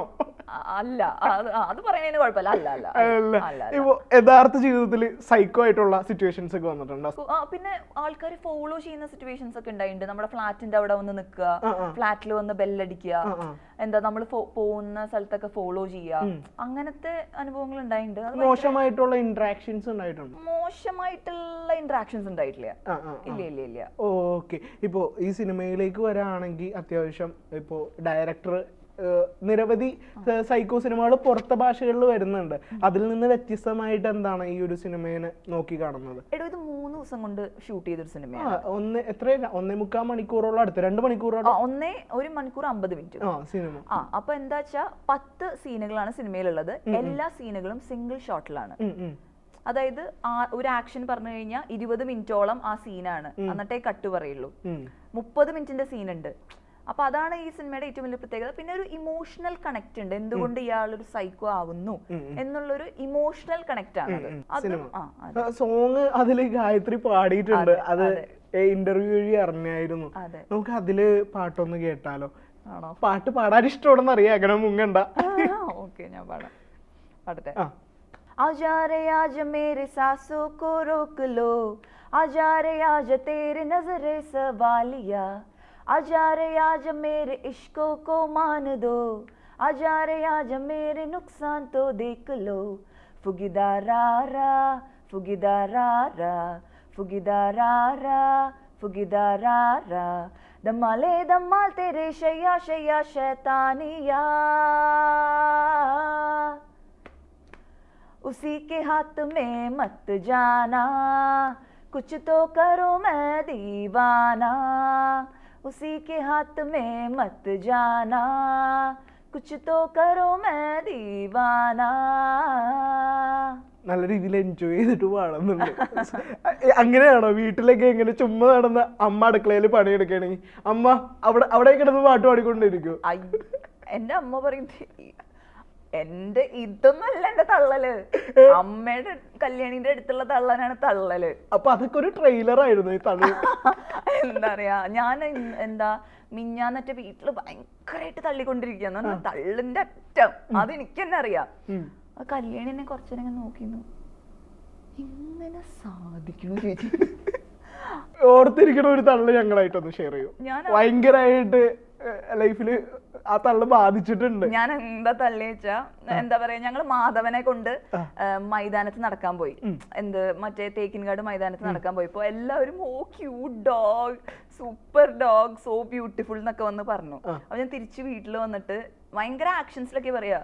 അ- അല്ല അത് ആ, അത് പറയുന്നതിന് കുഴപ്പമില്ല അല്ല അല്ല അല്ല അല്ല അല്ല ഇപ്പൊ യഥാർത്ഥ ജീവിതത്തിൽ സൈക്കോ ആയിട്ടുള്ള സിറ്റുവേഷൻസ് ഒക്കെ വന്നിട്ടുണ്ട് ആ, പിന്നെ ആൾക്കാർ ഫോളോ ചെയ്യുന്ന സിറ്റുവേഷൻസ് ഒക്കെ ഉണ്ടായിട്ടുണ്ട് നമ്മുടെ ഫ്ലാറ്റിന്റെ അവിടെ വന്ന് നിൽക്കുക ഫ്ലാറ്റിൽ വന്ന് ബെല്ലടിക്കുക എന്താ നമ്മൾ പോകുന്ന സ്ഥലത്തൊക്കെ ഫോളോ ചെയ്യുക അങ്ങനത്തെ അനുഭവങ്ങൾ ഉണ്ടായിട്ടുണ്ട് അത് മോശമായിട്ടുള്ള ഇന്ററാക്ഷൻസ് ഉണ്ടായിട്ടുണ്ട് മോശമായിട്ടുള്ള ഇന്ററാക്ഷൻസ് ഉണ്ടായിട്ടില്ല ആ ആ ഇല്ല ഇല്ല ഇല്ല ഓക്കെ ഇപ്പോൾ ഈ സിനിമയിലേക്ക് വരാണെങ്കിൽ അത്യാവശ്യം ഇപ്പോൾ ഡയറക്ടർ നിരവധി സൈക്കോ സിനിമകൾ പുറത്തെ ഭാഷകളിൽ വരുന്നുണ്ട് അതിൽ നിന്ന് വ്യത്യസ്തമായിട്ട് എന്താണ് ഈ ഒരു സിനിമയെ നോക്കി കാണുന്നത് എടോ ഇത് മൂന്ന് ദിവസം കൊണ്ട് ഷൂട്ട് ചെയ്തൊരു ആ സിനിമയാണ് ഒന്ന് എത്ര ഒന്നേ മുക്കാൽ മണിക്കൂറോളം അടുത്ത് രണ്ട് മണിക്കൂറോളം ആ, ഒന്നേ ഒരു മണിക്കൂർ അമ്പത് മിനിറ്റ് ആ സിനിമ ആ അപ്പൊ എന്താ വെച്ചാ പത്ത് സീനുകളാണ് സിനിമയിലുള്ളത് എല്ലാ സീനുകളും സിംഗിൾ ഷോട്ടിലാണ് ഉം, ഉം. അതായത് ആ ഒരു ആക്ഷൻ പറഞ്ഞു കഴിഞ്ഞാൽ ഇരുപത് മിനിറ്റോളം ആ സീനാണ് എന്നിട്ടേ കട്ട് പറയുള്ളൂ ഉം. മുപ്പത് മിനിറ്റിന്റെ സീൻ ഉണ്ട് അപ്പൊ അതാണ് ഈ സിനിമയുടെ ഏറ്റവും വലിയ പ്രത്യേകത പിന്നെ ഒരു ഇമോഷണൽ കണക്ട് ഉണ്ട് എന്തുകൊണ്ട് ഇയാൾ ഒരു സൈക്കോ ആവുന്നു എന്നുള്ളൊരു ഇമോഷണൽ കണക്ട് ആണ് അത്. അതും ആ അതെ. സോങ് അതില് ഗായത്രി പാടിയിട്ടുണ്ട് അതെ, അത് ഇന്റർവ്യൂ വഴി അറിഞ്ഞായിരുന്നു അതെ നമുക്ക് അതില് പാട്ടൊന്ന് കേട്ടാലോ ആണോ പാട്ട് പാടാൻ ഇഷ്ടമാണെന്ന് അറിയാം അങ്ങനെ മുങ്ങണ്ട ഓക്കെ ഞാൻ പാടാം പാടട്ടെ ആ आजा रे आज मेरे सांसों को रोक लो आजा रे आज तेरे नजरे सवालिया आजा रे आज मेरे इश्कों को मान दो आजा रे आज मेरे नुकसान तो देख लो फुगिदा रा रा फुगिदा रा रा फुगिदा रा रा फुगिदा रा रा दमाले दमाल तेरे शैया शैया शैतानिया उसी के हाथ में मत जाना कुछ तो करो मैं दीवाना उसी के हाथ में मत जाना कुछ तो करो मैं दीवाना നല്ല രീതിയിൽ എൻജോയ് ചെയ്തിട്ട് പാടുന്നുണ്ട് എ- അങ്ങനെയാണോ വീട്ടിലൊക്കെ എങ്ങനെ ചുമ്മാ നടന്ന അമ്മ അടുക്കളയിൽ പണിയെടുക്കുകയാണെങ്കിൽ അമ്മ അവിടെ അവിടെ കിടന്ന് പാട്ട് പാടിക്കൊണ്ടിരിക്കും അയ്യ, എന്റെ അമ്മ പറയുന്നത് എന്റെ ഇതൊന്നല്ല എന്റെ തള്ളല് അമ്മയുടെ കല്യാണിന്റെ അടുത്തുള്ള തള്ളനാണ് തള്ളല് അപ്പൊ അതൊക്കെ ഒരു ട്രെയിലർ ആയിരുന്നു ഈ തള്ളി എന്താ പറയാ ഞാൻ ഇൻ- എന്താ മിഞ്ഞാന്നറ്റ വീട്ടില് ഭയങ്കരമായിട്ട് തള്ളിക്കൊണ്ടിരിക്കുക തള്ളിന്റെ അറ്റം അത് എനിക്ക് തന്നെ അറിയാം ആ കല്യാണി എന്നെ കുറച്ചേരം ഇങ്ങനെ നോക്കിയിരുന്നു ഇങ്ങനെ സാധിക്കണു ചേച്ചി ഓർത്തിരിക്കണ ഒരു തള്ളു ഞങ്ങളായിട്ടൊന്ന് ഷെയർ ചെയ്യും ഞാൻ ഭയങ്കരമായിട്ട് ലൈഫില് ആ തള്ളു ബാധിച്ചിട്ടുണ്ട് ഞാൻ എന്താ തള്ളി വെച്ചാ എന്താ പറയാ ഞങ്ങള് മാധവനെ കൊണ്ട് ആ, മൈതാനത്ത് നടക്കാൻ പോയി എന്ത് മറ്റേ തേക്കിൻകാട് മൈതാനത്ത് നടക്കാൻ പോയപ്പോ എല്ലാവരും oh cute dog super dog so beautiful എന്നൊക്കെ വന്ന് പറഞ്ഞു അപ്പൊ ഞാൻ തിരിച്ച് വീട്ടിൽ വന്നിട്ട് ഭയങ്കര ആക്ഷൻസിലൊക്കെ പറയാ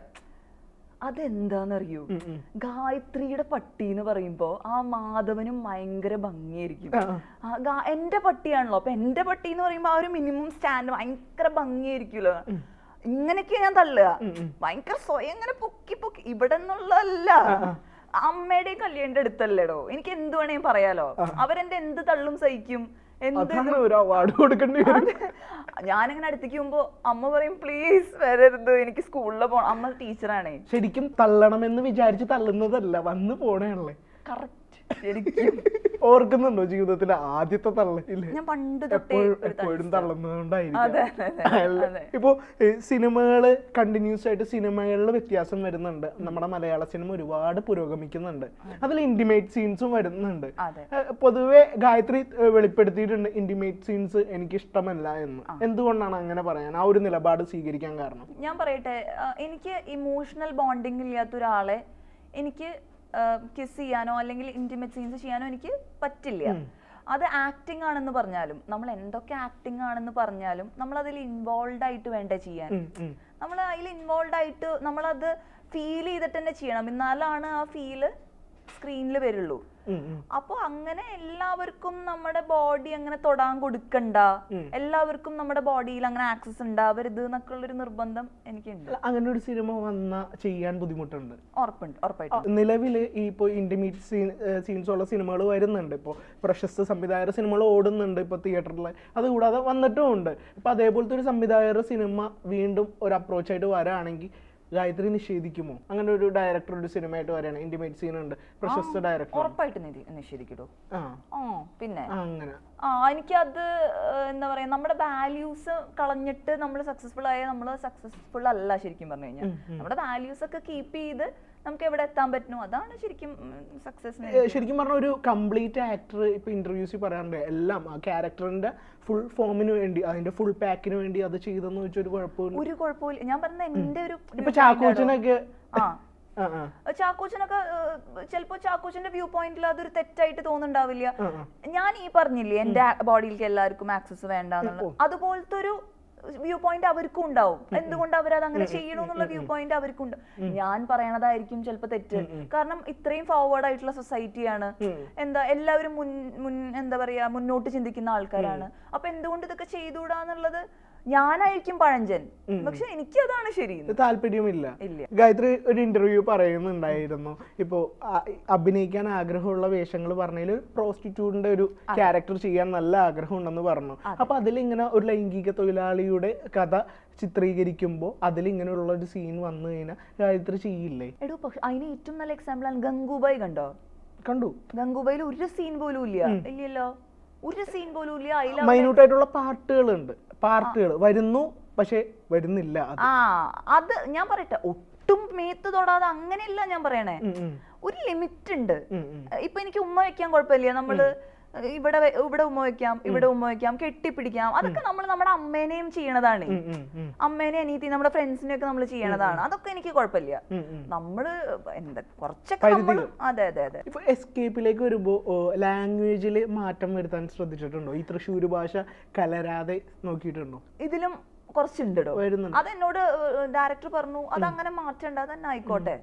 അതെന്താന്നറിയോ ഗായത്രിയുടെ പട്ടി എന്ന് പറയുമ്പോ ആ മാധവനും ഭയങ്കര ഭംഗിയായിരിക്കും ആ ഗാ- എന്റെ പട്ടിയാണല്ലോ അപ്പൊ എന്റെ പട്ടി എന്ന് പറയുമ്പോ ആ ഒരു മിനിമം സ്റ്റാൻഡ് ഭയങ്കര ഭംഗിയായിരിക്കുമല്ലോ ഇങ്ങനെയൊക്കെ ഞാൻ തള്ളുക ഭയങ്കര സ്വയം ഇങ്ങനെ പൊക്കി പൊക്കി ഇവിടെ നിന്നുള്ളതല്ല അമ്മയുടെയും കല്യാണിന്റെ അടുത്തല്ലേടോ എനിക്ക് എന്ത് വേണേലും പറയാലോ അവരെന്റെ എന്ത് തള്ളും സഹിക്കും എന്ത് അതാണ് ഒരു അവാർഡ് കൊടുക്കേണ്ടി വരും ഞാനിങ്ങനെ അടുത്തേക്ക് പോകുമ്പോ അമ്മ പറയും പ്ലീസ് വരരുത് എനിക്ക് സ്കൂളിൽ പോണം അമ്മ ടീച്ചറാണേ ശരിക്കും തള്ളണമെന്ന് വിചാരിച്ച് തള്ളുന്നതല്ല വന്ന് പോണേണല്ലേ കറക്റ്റ് ശരിക്കും ഓർക്കുന്നുണ്ടോ ജീവിതത്തിലെ ആദ്യത്തെ തള്ളയില്ലേ ഞാൻ പണ്ട് തൊട്ടേ എപ്പോഴും ഒരു എപ്പോഴും അതെ, തള്ളുന്നതുകൊണ്ടായിരിക്കും അതെ, അല്ല. അതെ. ഇപ്പോ ഏ, സിനിമകള് കണ്ടിന്യൂസ് ആയിട്ട് സിനിമകളിൽ വ്യത്യാസം വരുന്നുണ്ട് നമ്മുടെ മലയാള സിനിമ ഒരുപാട് പുരോഗമിക്കുന്നുണ്ട് അതിൽ ഇന്റിമേറ്റ് സീൻസും വരുന്നുണ്ട് അതെ. ഏ, പൊതുവെ ഗായത്രി ഏ, വെളിപ്പെടുത്തിയിട്ടുണ്ട് ഇന്റിമേറ്റ് സീൻസ് എനിക്ക് ഇഷ്ടമല്ല എന്ന് എന്തുകൊണ്ടാണ് അങ്ങനെ പറയാൻ ആ ഒരു നിലപാട് സ്വീകരിക്കാൻ കാരണം ഞാൻ പറയട്ടെ ആ, എനിക്ക് ഇമോഷണൽ ബോണ്ടിങ് ഇല്ലാത്ത ഒരാളെ എനിക്ക് കിസ് ചെയ്യാനോ അല്ലെങ്കിൽ ഇന്റിമേറ്റ് സീൻസ് ചെയ്യാനോ എനിക്ക് പറ്റില്ല അത് ആക്ടിങ് ആണെന്ന് പറഞ്ഞാലും നമ്മൾ എന്തൊക്കെ ആക്ടിങ് ആണെന്ന് പറഞ്ഞാലും നമ്മൾ അതിൽ ഇൻവോൾവ് ആയിട്ട് വേണ്ടേ ചെയ്യാൻ ഉം, ഉം. നമ്മൾ അതിൽ ഇൻവോൾവ് ആയിട്ട് നമ്മളത് ഫീൽ ചെയ്തിട്ട് തന്നെ ചെയ്യണം എന്നാലാണ് ആ ഫീല് സ്ക്രീനിൽ വരുള്ളൂ ഉം, ഉം. അപ്പൊ അങ്ങനെ എല്ലാവർക്കും നമ്മുടെ ബോഡി അങ്ങനെ തൊടാൻ കൊടുക്കണ്ട എല്ലാവർക്കും നമ്മുടെ ബോഡിയിൽ അങ്ങനെ ആക്സസ് ഉണ്ടാവരുത് എന്നൊക്കെ ഉള്ളൊരു നിർബന്ധം എനിക്കുണ്ട് അല്ല, അങ്ങനെ ഒരു സിനിമ വന്ന ചെയ്യാൻ ബുദ്ധിമുട്ടുണ്ട് ഉറപ്പുണ്ട് ഉറപ്പായിട്ടും നിലവിൽ ഈ ഇപ്പോൾ ഇന്റിമേറ്റ് സീൻ സീൻസ് ഉള്ള സിനിമകൾ വരുന്നുണ്ട് ഇപ്പോൾ പ്രശസ്ത സംവിധായകർ സിനിമകൾ ഓടുന്നുണ്ട് ഇപ്പോൾ തിയേറ്ററിൽ അതുകൂടാതെ വന്നിട്ടും ഉണ്ട് അപ്പോൾ അതേപോലത്തെ ഒരു സംവിധായകരുടെ സിനിമ വീണ്ടും ഒരു അപ്രോച്ചായിട്ട് വരാണെങ്കിൽ ഗായത്രി നിഷേധിക്കുമോ അങ്ങനെ ഒരു ഡയറക്ടർ ഒരു സിനിമയായിട്ട് വരികയാണ് ഇന്റിമേറ്റ് സീൻ ഉണ്ട് പ്രശസ്ത ഡയറക്ടർ ഉറപ്പായിട്ട് നിധി നിഷേധിക്കടോ ആ ആ പിന്നെ ആ, അങ്ങനെ ആ ആ എനിക്കത് ഏഹ്, എന്താ പറയാ നമ്മുടെ വാല്യൂസ് കളഞ്ഞിട്ട് നമ്മൾ സക്സസ്ഫുൾ ആയ നമ്മൾ സക്സസ്ഫുൾ അല്ല ശരിക്കും പറഞ്ഞു കഴിഞ്ഞാൽ നമ്മുടെ വാല്യൂസ് ഒക്കെ കീപ്പ് ചെയ്ത് നമുക്ക് എവിടെ എത്താൻ പറ്റുന്നു അതാണ് ശരിക്കും സക്സസ് ഏ, ശരിക്കും പറഞ്ഞ ഒരു കംപ്ലീറ്റ് ആക്ടർ ഇപ്പൊ ഇന്റർവ്യൂസിൽ പറയാറുണ്ട് എല്ലാം ആ ക്യാരക്ടറിന്റെ ഫുൾ ഫോമിന് വേണ്ടി അതിന്റെ ഫുൾ പാക്കിന് വേണ്ടി അത് ചെയ്തെന്ന് വെച്ചാൽ ഒരു കുഴപ്പമില്ല ഒരു കുഴപ്പമില്ല ഞാൻ പറഞ്ഞ എന്റെ ഒരു ഇപ്പൊ ചാക്കോച്ചനൊക്കെ ആ ആ ആ ചാക്കോച്ചനൊക്കെ ചിലപ്പോ ചാക്കോച്ചന്റെ വ്യൂ പോയിന്റിൽ അതൊരു തെറ്റായിട്ട് തോന്നുന്നുണ്ടാവില്ല ആ, ആ. ഞാൻ ഈ പറഞ്ഞില്ലേ എന്റെ ബോഡിയിലേക്ക് എല്ലാവർക്കും ആക്സസ് വേണ്ട എന്നുള്ളത് അതുപോലത്തെ ഒരു വ്യൂ പോയിന്റ് അവർക്കും ഉണ്ടാവും എന്തുകൊണ്ട് അവരത് അങ്ങനെ ചെയ്യണമെന്നുള്ള വ്യൂ പോയിന്റ് അവർക്കും ഉണ്ട് ഞാൻ പറയണതായിരിക്കും ചിലപ്പോ തെറ്റ് കാരണം ഇത്രയും ഫോർവേഡ് ആയിട്ടുള്ള സൊസൈറ്റിയാണ് എന്താ എല്ലാവരും മുൻ മുൻ എന്താ പറയാ മുന്നോട്ട് ചിന്തിക്കുന്ന ആൾക്കാരാണ് അപ്പൊ എന്തുകൊണ്ട് ഇതൊക്കെ ചെയ്തുകൂടാന്നുള്ളത് ഞാനായിരിക്കും പഴഞ്ചൻ പക്ഷെ എനിക്കതാണ് ശരി ഇത് താല്പര്യമില്ല ഇല്ല. ഗായത്രി ഒരു ഇന്റർവ്യൂ പറയുന്നുണ്ടായിരുന്നു ഇപ്പോ ആ- അഭിനയിക്കാൻ ആഗ്രഹമുള്ള വേഷങ്ങൾ പറഞ്ഞതിൽ പ്രോസ്റ്റിറ്റ്യൂട്ടിന്റെ ഒരു ക്യാരക്ടർ ചെയ്യാൻ നല്ല ആഗ്രഹം ഉണ്ടെന്ന് പറഞ്ഞു അപ്പൊ അതിലിങ്ങനെ ഒരു ലൈംഗിക തൊഴിലാളിയുടെ കഥ ചിത്രീകരിക്കുമ്പോൾ അതിലിങ്ങനെയുള്ള ഒരു സീൻ വന്നു കഴിഞ്ഞാൽ ഗായത്രി ചെയ്യില്ലേ എടോ പക്ഷെ അതിന് ഏറ്റവും നല്ല എക്സാമ്പിൾ ആണ് ഗംഗൂബായി കണ്ടോ കണ്ടു ഗംഗൂബായിൽ ഒരു സീൻ പോലും ഇല്ല ഇല്ലല്ലോ ഒരു സീൻ പോലും ഇല്ല അതിൽ മൈന്യൂട്ട് ആയിട്ടുള്ള പാർട്ടുകളുണ്ട് പാർട്ടുകൾ വരുന്നു പക്ഷെ വരുന്നില്ല അത് ആ അത് ഞാൻ പറയട്ടെ ഒട്ടും മേത്ത് തൊടാതെ അങ്ങനെയല്ല ഞാൻ പറയണേ ഉം, ഉം. ഒരു ലിമിറ്റ് ഉണ്ട് ഉം, ഉം. ഇപ്പൊ എനിക്ക് ഉമ്മ വെക്കാൻ കുഴപ്പമില്ല നമ്മള് ഇവിടെ വെ- ഇവിടെ ഉമ്മ വെക്കാം ഇവിടെ ഉമ്മ വെക്കാം കെട്ടിപ്പിടിക്കാം അതൊക്കെ നമ്മൾ നമ്മുടെ അമ്മേനെയും ചെയ്യണതാണ് ഉം, ഉം, ഉം. അമ്മേനെ അനീതി നമ്മുടെ ഫ്രണ്ട്സിനെ ഒക്കെ നമ്മൾ ചെയ്യണതാണ് അതൊക്കെ എനിക്ക് കുഴപ്പമില്ല ഉം, ഉം. നമ്മള് എന്താ കുറച്ചൊക്കെ നമ്മൾ അതെ അതെ അതെ ഇപ്പൊ എസ്കേപ്പിലേക്ക് വരുമ്പോ ലാംഗ്വേജിൽ മാറ്റം വരുത്താൻ ശ്രദ്ധിച്ചിട്ടുണ്ടോ ഈ തൃശ്ശൂർ ഭാഷ കലരാതെ നോക്കിയിട്ടുണ്ടോ ഇതിലും കുറച്ചുണ്ടോ വരുന്നുണ്ട്. അത് എന്നോട് ഡയറക്ടർ പറഞ്ഞു അത് അങ്ങനെ മാറ്റണ്ട അത് തന്നെ ആയിക്കോട്ടെ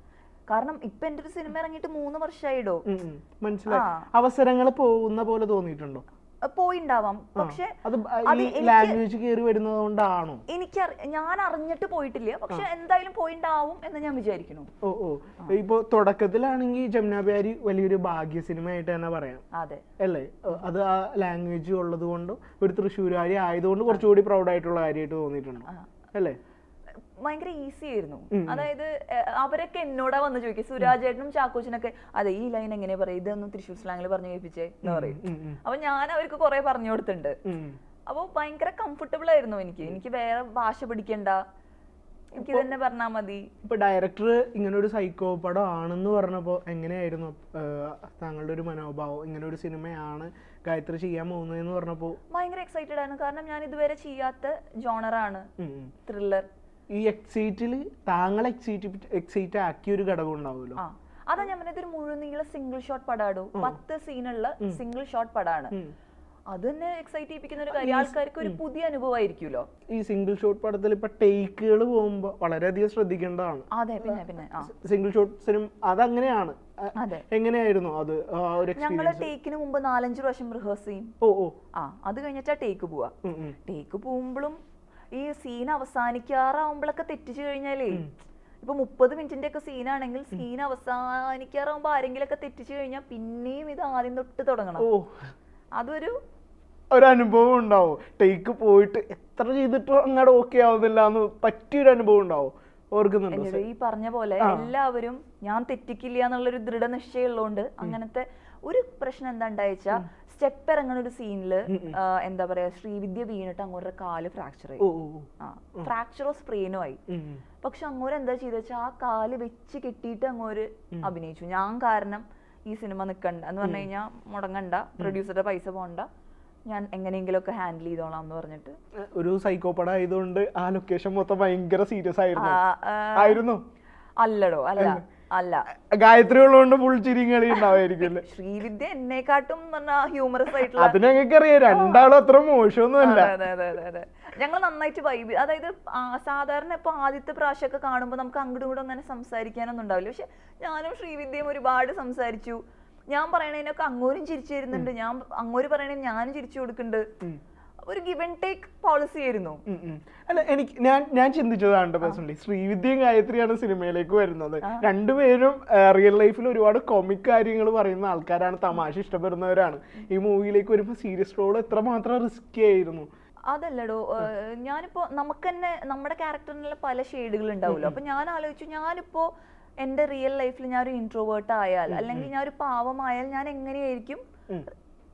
കാരണം ഇപ്പൊ എന്റെ ഒരു സിനിമ ഇറങ്ങിയിട്ട് മൂന്ന് വർഷമായിടോ ഉം, ഉം. മനസ്സിലായി ആ. അവസരങ്ങൾ പോകുന്ന പോലെ തോന്നിയിട്ടുണ്ടോ പോയിണ്ടാവാം പക്ഷെ അത് ബ- അത് ഈ എനിക്ക് ലാംഗ്വേജ് കയറി വരുന്നത് കൊണ്ടാണോ എനിക്ക് ഞാൻ അറിഞ്ഞിട്ട് പോയിട്ടില്ല പക്ഷെ എന്തായാലും പോയിണ്ടാവും എന്ന് ഞാൻ വിചാരിക്കുന്നു ഓ ഓ ഇപ്പൊ തുടക്കത്തിലാണെങ്കിൽ ജമുന പ്യാരി വലിയൊരു ഭാഗ്യ സിനിമ ആയിട്ട് തന്നെ പറയാം അതെ അല്ലേ ഓ, അത് ആ ലാംഗ്വേജ് ഉള്ളത് കൊണ്ടും ഒരു തൃശ്ശൂരുകാരി ആയതുകൊണ്ട് കുറച്ചുകൂടി പ്രൗഡ് ആയിട്ടുള്ള കാര്യമായിട്ട് തോന്നിയിട്ടുണ്ടോ അല്ലേ ഭയങ്കര ഈസി ആയിരുന്നു അതായത് എ- അവരൊക്കെ എന്നോടാ വന്ന് ചോദിക്കും സുരാജേട്ടനും ചാക്കോച്ചനൊക്കെ അതെ ഈ ലൈൻ എങ്ങനെ പറയും ഇതൊന്നും തൃശ്ശൂർ സ്ലാങ്ങിൽ പറഞ്ഞു കേൾപ്പിച്ചേ എന്ന് പറയും ഉം, ഉം. അപ്പൊ ഞാൻ അവർക്ക് കുറെ പറഞ്ഞു കൊടുത്തിട്ടുണ്ട് ഉം. അപ്പൊ ഭയങ്കര കംഫർട്ടബിൾ ആയിരുന്നു എനിക്ക് എനിക്ക് വേറെ ഭാഷ പഠിക്കണ്ട എനിക്ക് തന്നെ പറഞ്ഞാ മതി ഇപ്പൊ ഡയറക്ടർ ഇങ്ങനെ ഒരു സൈക്കോ പടം ആണെന്ന് പറഞ്ഞപ്പോ എങ്ങനെയായിരുന്നു ഏഹ്, താങ്കളുടെ ഒരു മനോഭാവം ഇങ്ങനെ ഒരു സിനിമയാണ് ഗായത്രി ചെയ്യാൻ പോകുന്നതെന്ന് പറഞ്ഞപ്പോ ഭയങ്കര എക്സൈറ്റഡ് ആയിരുന്നു കാരണം ഞാൻ ഇതുവരെ ചെയ്യാത്ത ജോണറാണ് ഉം, ഉം. ത്രില്ലർ ഈ എക്സൈറ്റിൽ താങ്കളെ എക്സൈറ്റ് എക്സൈറ്റ് ആക്കിയ ഒരു ഘടകം ഉണ്ടാവുമല്ലോ ആ അതാ ഞാൻ പറഞ്ഞത് ഒരു മുഴുനീള സിംഗിൾ ഷോട്ട് പടാടു പത്ത് സീനുള്ള സിംഗിൾ ഷോട്ട് പടാണ് ഉം. അത് തന്നെ എക്സൈറ്റ് ചെയ്യിപ്പിക്കുന്ന ഒരു കാര്യം ആൾക്കാർക്ക് ഒരു പുതിയ അനുഭവമായിരിക്കുമല്ലോ ഈ സിംഗിൾ ഷോട്ട് പടത്തിൽ ഇപ്പൊ ടേക്കുകൾ പോകുമ്പോൾ വളരെയധികം ശ്രദ്ധിക്കേണ്ടതാണ് അതെ പിന്നെ പിന്നെ ആ സിംഗിൾ ഷോട്ട് സിനിമ അതങ്ങനെയാണ് അ- അതെ എങ്ങനെയായിരുന്നു അത് ആ ഒരു ഞങ്ങള് എക്സ്പീരിയൻസ് ടേക്കിന് മുമ്പ് നാലഞ്ച് പ്രാവശ്യം റിഹേഴ്സ് ചെയ്യും ഓ ഓ ആ അത് കഴിഞ്ഞിട്ടാ ടേക്ക് പോവാ ഉം, ഉം. ടേക്ക് പോകുമ്പോഴും ഈ സീൻ അവസാനിക്കാറാവുമ്പോഴൊക്കെ തെറ്റിച്ചു കഴിഞ്ഞാലേ ഇപ്പൊ മുപ്പത് മിനിറ്റിന്റെ ഒക്കെ സീനാണെങ്കിൽ സീൻ അവസാനിക്കാറാവുമ്പോ ആരെങ്കിലും ഒക്കെ തെറ്റിച്ചു കഴിഞ്ഞാൽ പിന്നെയും ഇത് ആദ്യം തൊട്ട് തുടങ്ങണം ഓ അതൊരു ഒരു അനുഭവം ഉണ്ടാവും ടേക്ക് പോയിട്ട് എത്ര ചെയ്തിട്ടും അങ്ങോട്ട് ഓക്കെ ആവുന്നില്ല എന്ന് പറ്റിയൊരു അനുഭവം ഉണ്ടാവും ഓർക്കുന്നുണ്ടോ എന്നത് ഈ പറഞ്ഞ പോലെ എല്ലാവരും ഞാൻ തെറ്റിക്കില്ല എന്നുള്ളൊരു ദൃഢനിശ്ചയം ഉള്ളതുകൊണ്ട് അങ്ങനത്തെ ഒരു പ്രശ്നം എന്താ ഉണ്ടായിച്ചാ സ്റ്റെപ്പ് ഇറങ്ങുന്ന ഒരു സീനില് എന്താ പറയാ ശ്രീവിദ്യ വീണിട്ട് അങ്ങോട്ട് കാല് ഫ്രാക്ചർ ഓ ആയി ഓ, ഓ. ആ ഫ്രാക്ചറോ സ്പ്രെയിനോ ആയി ഉം, ഉം. പക്ഷെ അങ്ങോര് എന്താ ചെയ്ത വെച്ചാൽ ആ കാല് വെച്ച് കെട്ടിയിട്ട് അങ്ങോര് അഭിനയിച്ചു ഞാൻ കാരണം ഈ സിനിമ നിക്കണ്ട എന്ന് പറഞ്ഞു കഴിഞ്ഞാൽ മുടങ്ങണ്ട പ്രൊഡ്യൂസറുടെ പൈസ പോണ്ട ഞാൻ എങ്ങനെയെങ്കിലും ഒക്കെ ഹാൻഡിൽ ചെയ്തോളാം എന്ന് പറഞ്ഞിട്ട് ഒരു സൈക്കോ പടം ആയതുകൊണ്ട് ആ ലൊക്കേഷൻ മൊത്തം ഭയങ്കര സീരിയസ് ആയിരുന്നു ആ, ആ, ആയിരുന്നു അല്ലടോ അല്ല അല്ല ഗായത്രി ഉള്ളതുകൊണ്ട് ഫുൾ ചിരിയും കളി ഉണ്ടാവായിരിക്കും അല്ലേ ശ്രീവിദ്യ എന്നെക്കാട്ടും പറഞ്ഞാ ഹ്യൂമറസ് ആയിട്ടുള്ള അത് ഞങ്ങൾക്ക് അറിയാം രണ്ടാളും അത്ര മോശമൊന്നുമല്ല അതെ അതെ അതെ അതെ ഞങ്ങൾ നന്നായിട്ട് വൈബ് അതായത് ആ, സാധാരണ ഇപ്പൊ ആദ്യത്തെ പ്രാവശ്യമൊക്കെ കാണുമ്പോൾ നമുക്ക് അങ്ങോട്ടും ഇങ്ങോട്ടും അങ്ങനെ സംസാരിക്കാനൊന്നും ഉണ്ടാവില്ല പക്ഷെ ഞാനും ശ്രീവിദ്യയും ഒരുപാട് സംസാരിച്ചു ഞാൻ പറയണതിനൊക്കെ അങ്ങോരും ചിരിച്ചു തരുന്നുണ്ട് ഞാൻ അങ്ങോര് പറയണേ ഞാനും ചിരിച്ചു കൊടുക്കുന്നുണ്ട് ഒരു ഗിവ് ആൻഡ് ടേക്ക് പോളിസി ആയിരുന്നു ഉം ഉം. അല്ല എനിക്ക് ഞാൻ ഞാൻ ചിന്തിച്ചതാണ് പേഴ്സണലി ശ്രീവിദ്യയും ഗായത്രിയാണ് സിനിമയിലേക്ക് വരുന്നത് രണ്ടുപേരും റിയൽ ലൈഫിൽ ഒരുപാട് കൊമിക് കാര്യങ്ങൾ പറയുന്ന ആൾക്കാരാണ് തമാശ ഇഷ്ടപ്പെടുന്നവരാണ് ഈ മൂവിയിലേക്ക് വരുമ്പോൾ സീരിയസ് റോൾ എത്രമാത്രം റിസ്കി ആയിരുന്നു അതല്ലടോ ഏഹ് ഞാനിപ്പോ നമുക്ക് തന്നെ നമ്മുടെ ക്യാരക്ടറിനുള്ള പല ഷെയ്ഡുകൾ ഉണ്ടാവുമല്ലോ അപ്പൊ ഞാൻ ആലോചിച്ചു ഞാനിപ്പോ എന്റെ റിയൽ ലൈഫിൽ ഞാൻ ഒരു ഇൻട്രോവേർട്ട് ആയാൽ അല്ലെങ്കിൽ ഞാൻ ഒരു പാവമായാൽ ഞാൻ എങ്ങനെയായിരിക്കും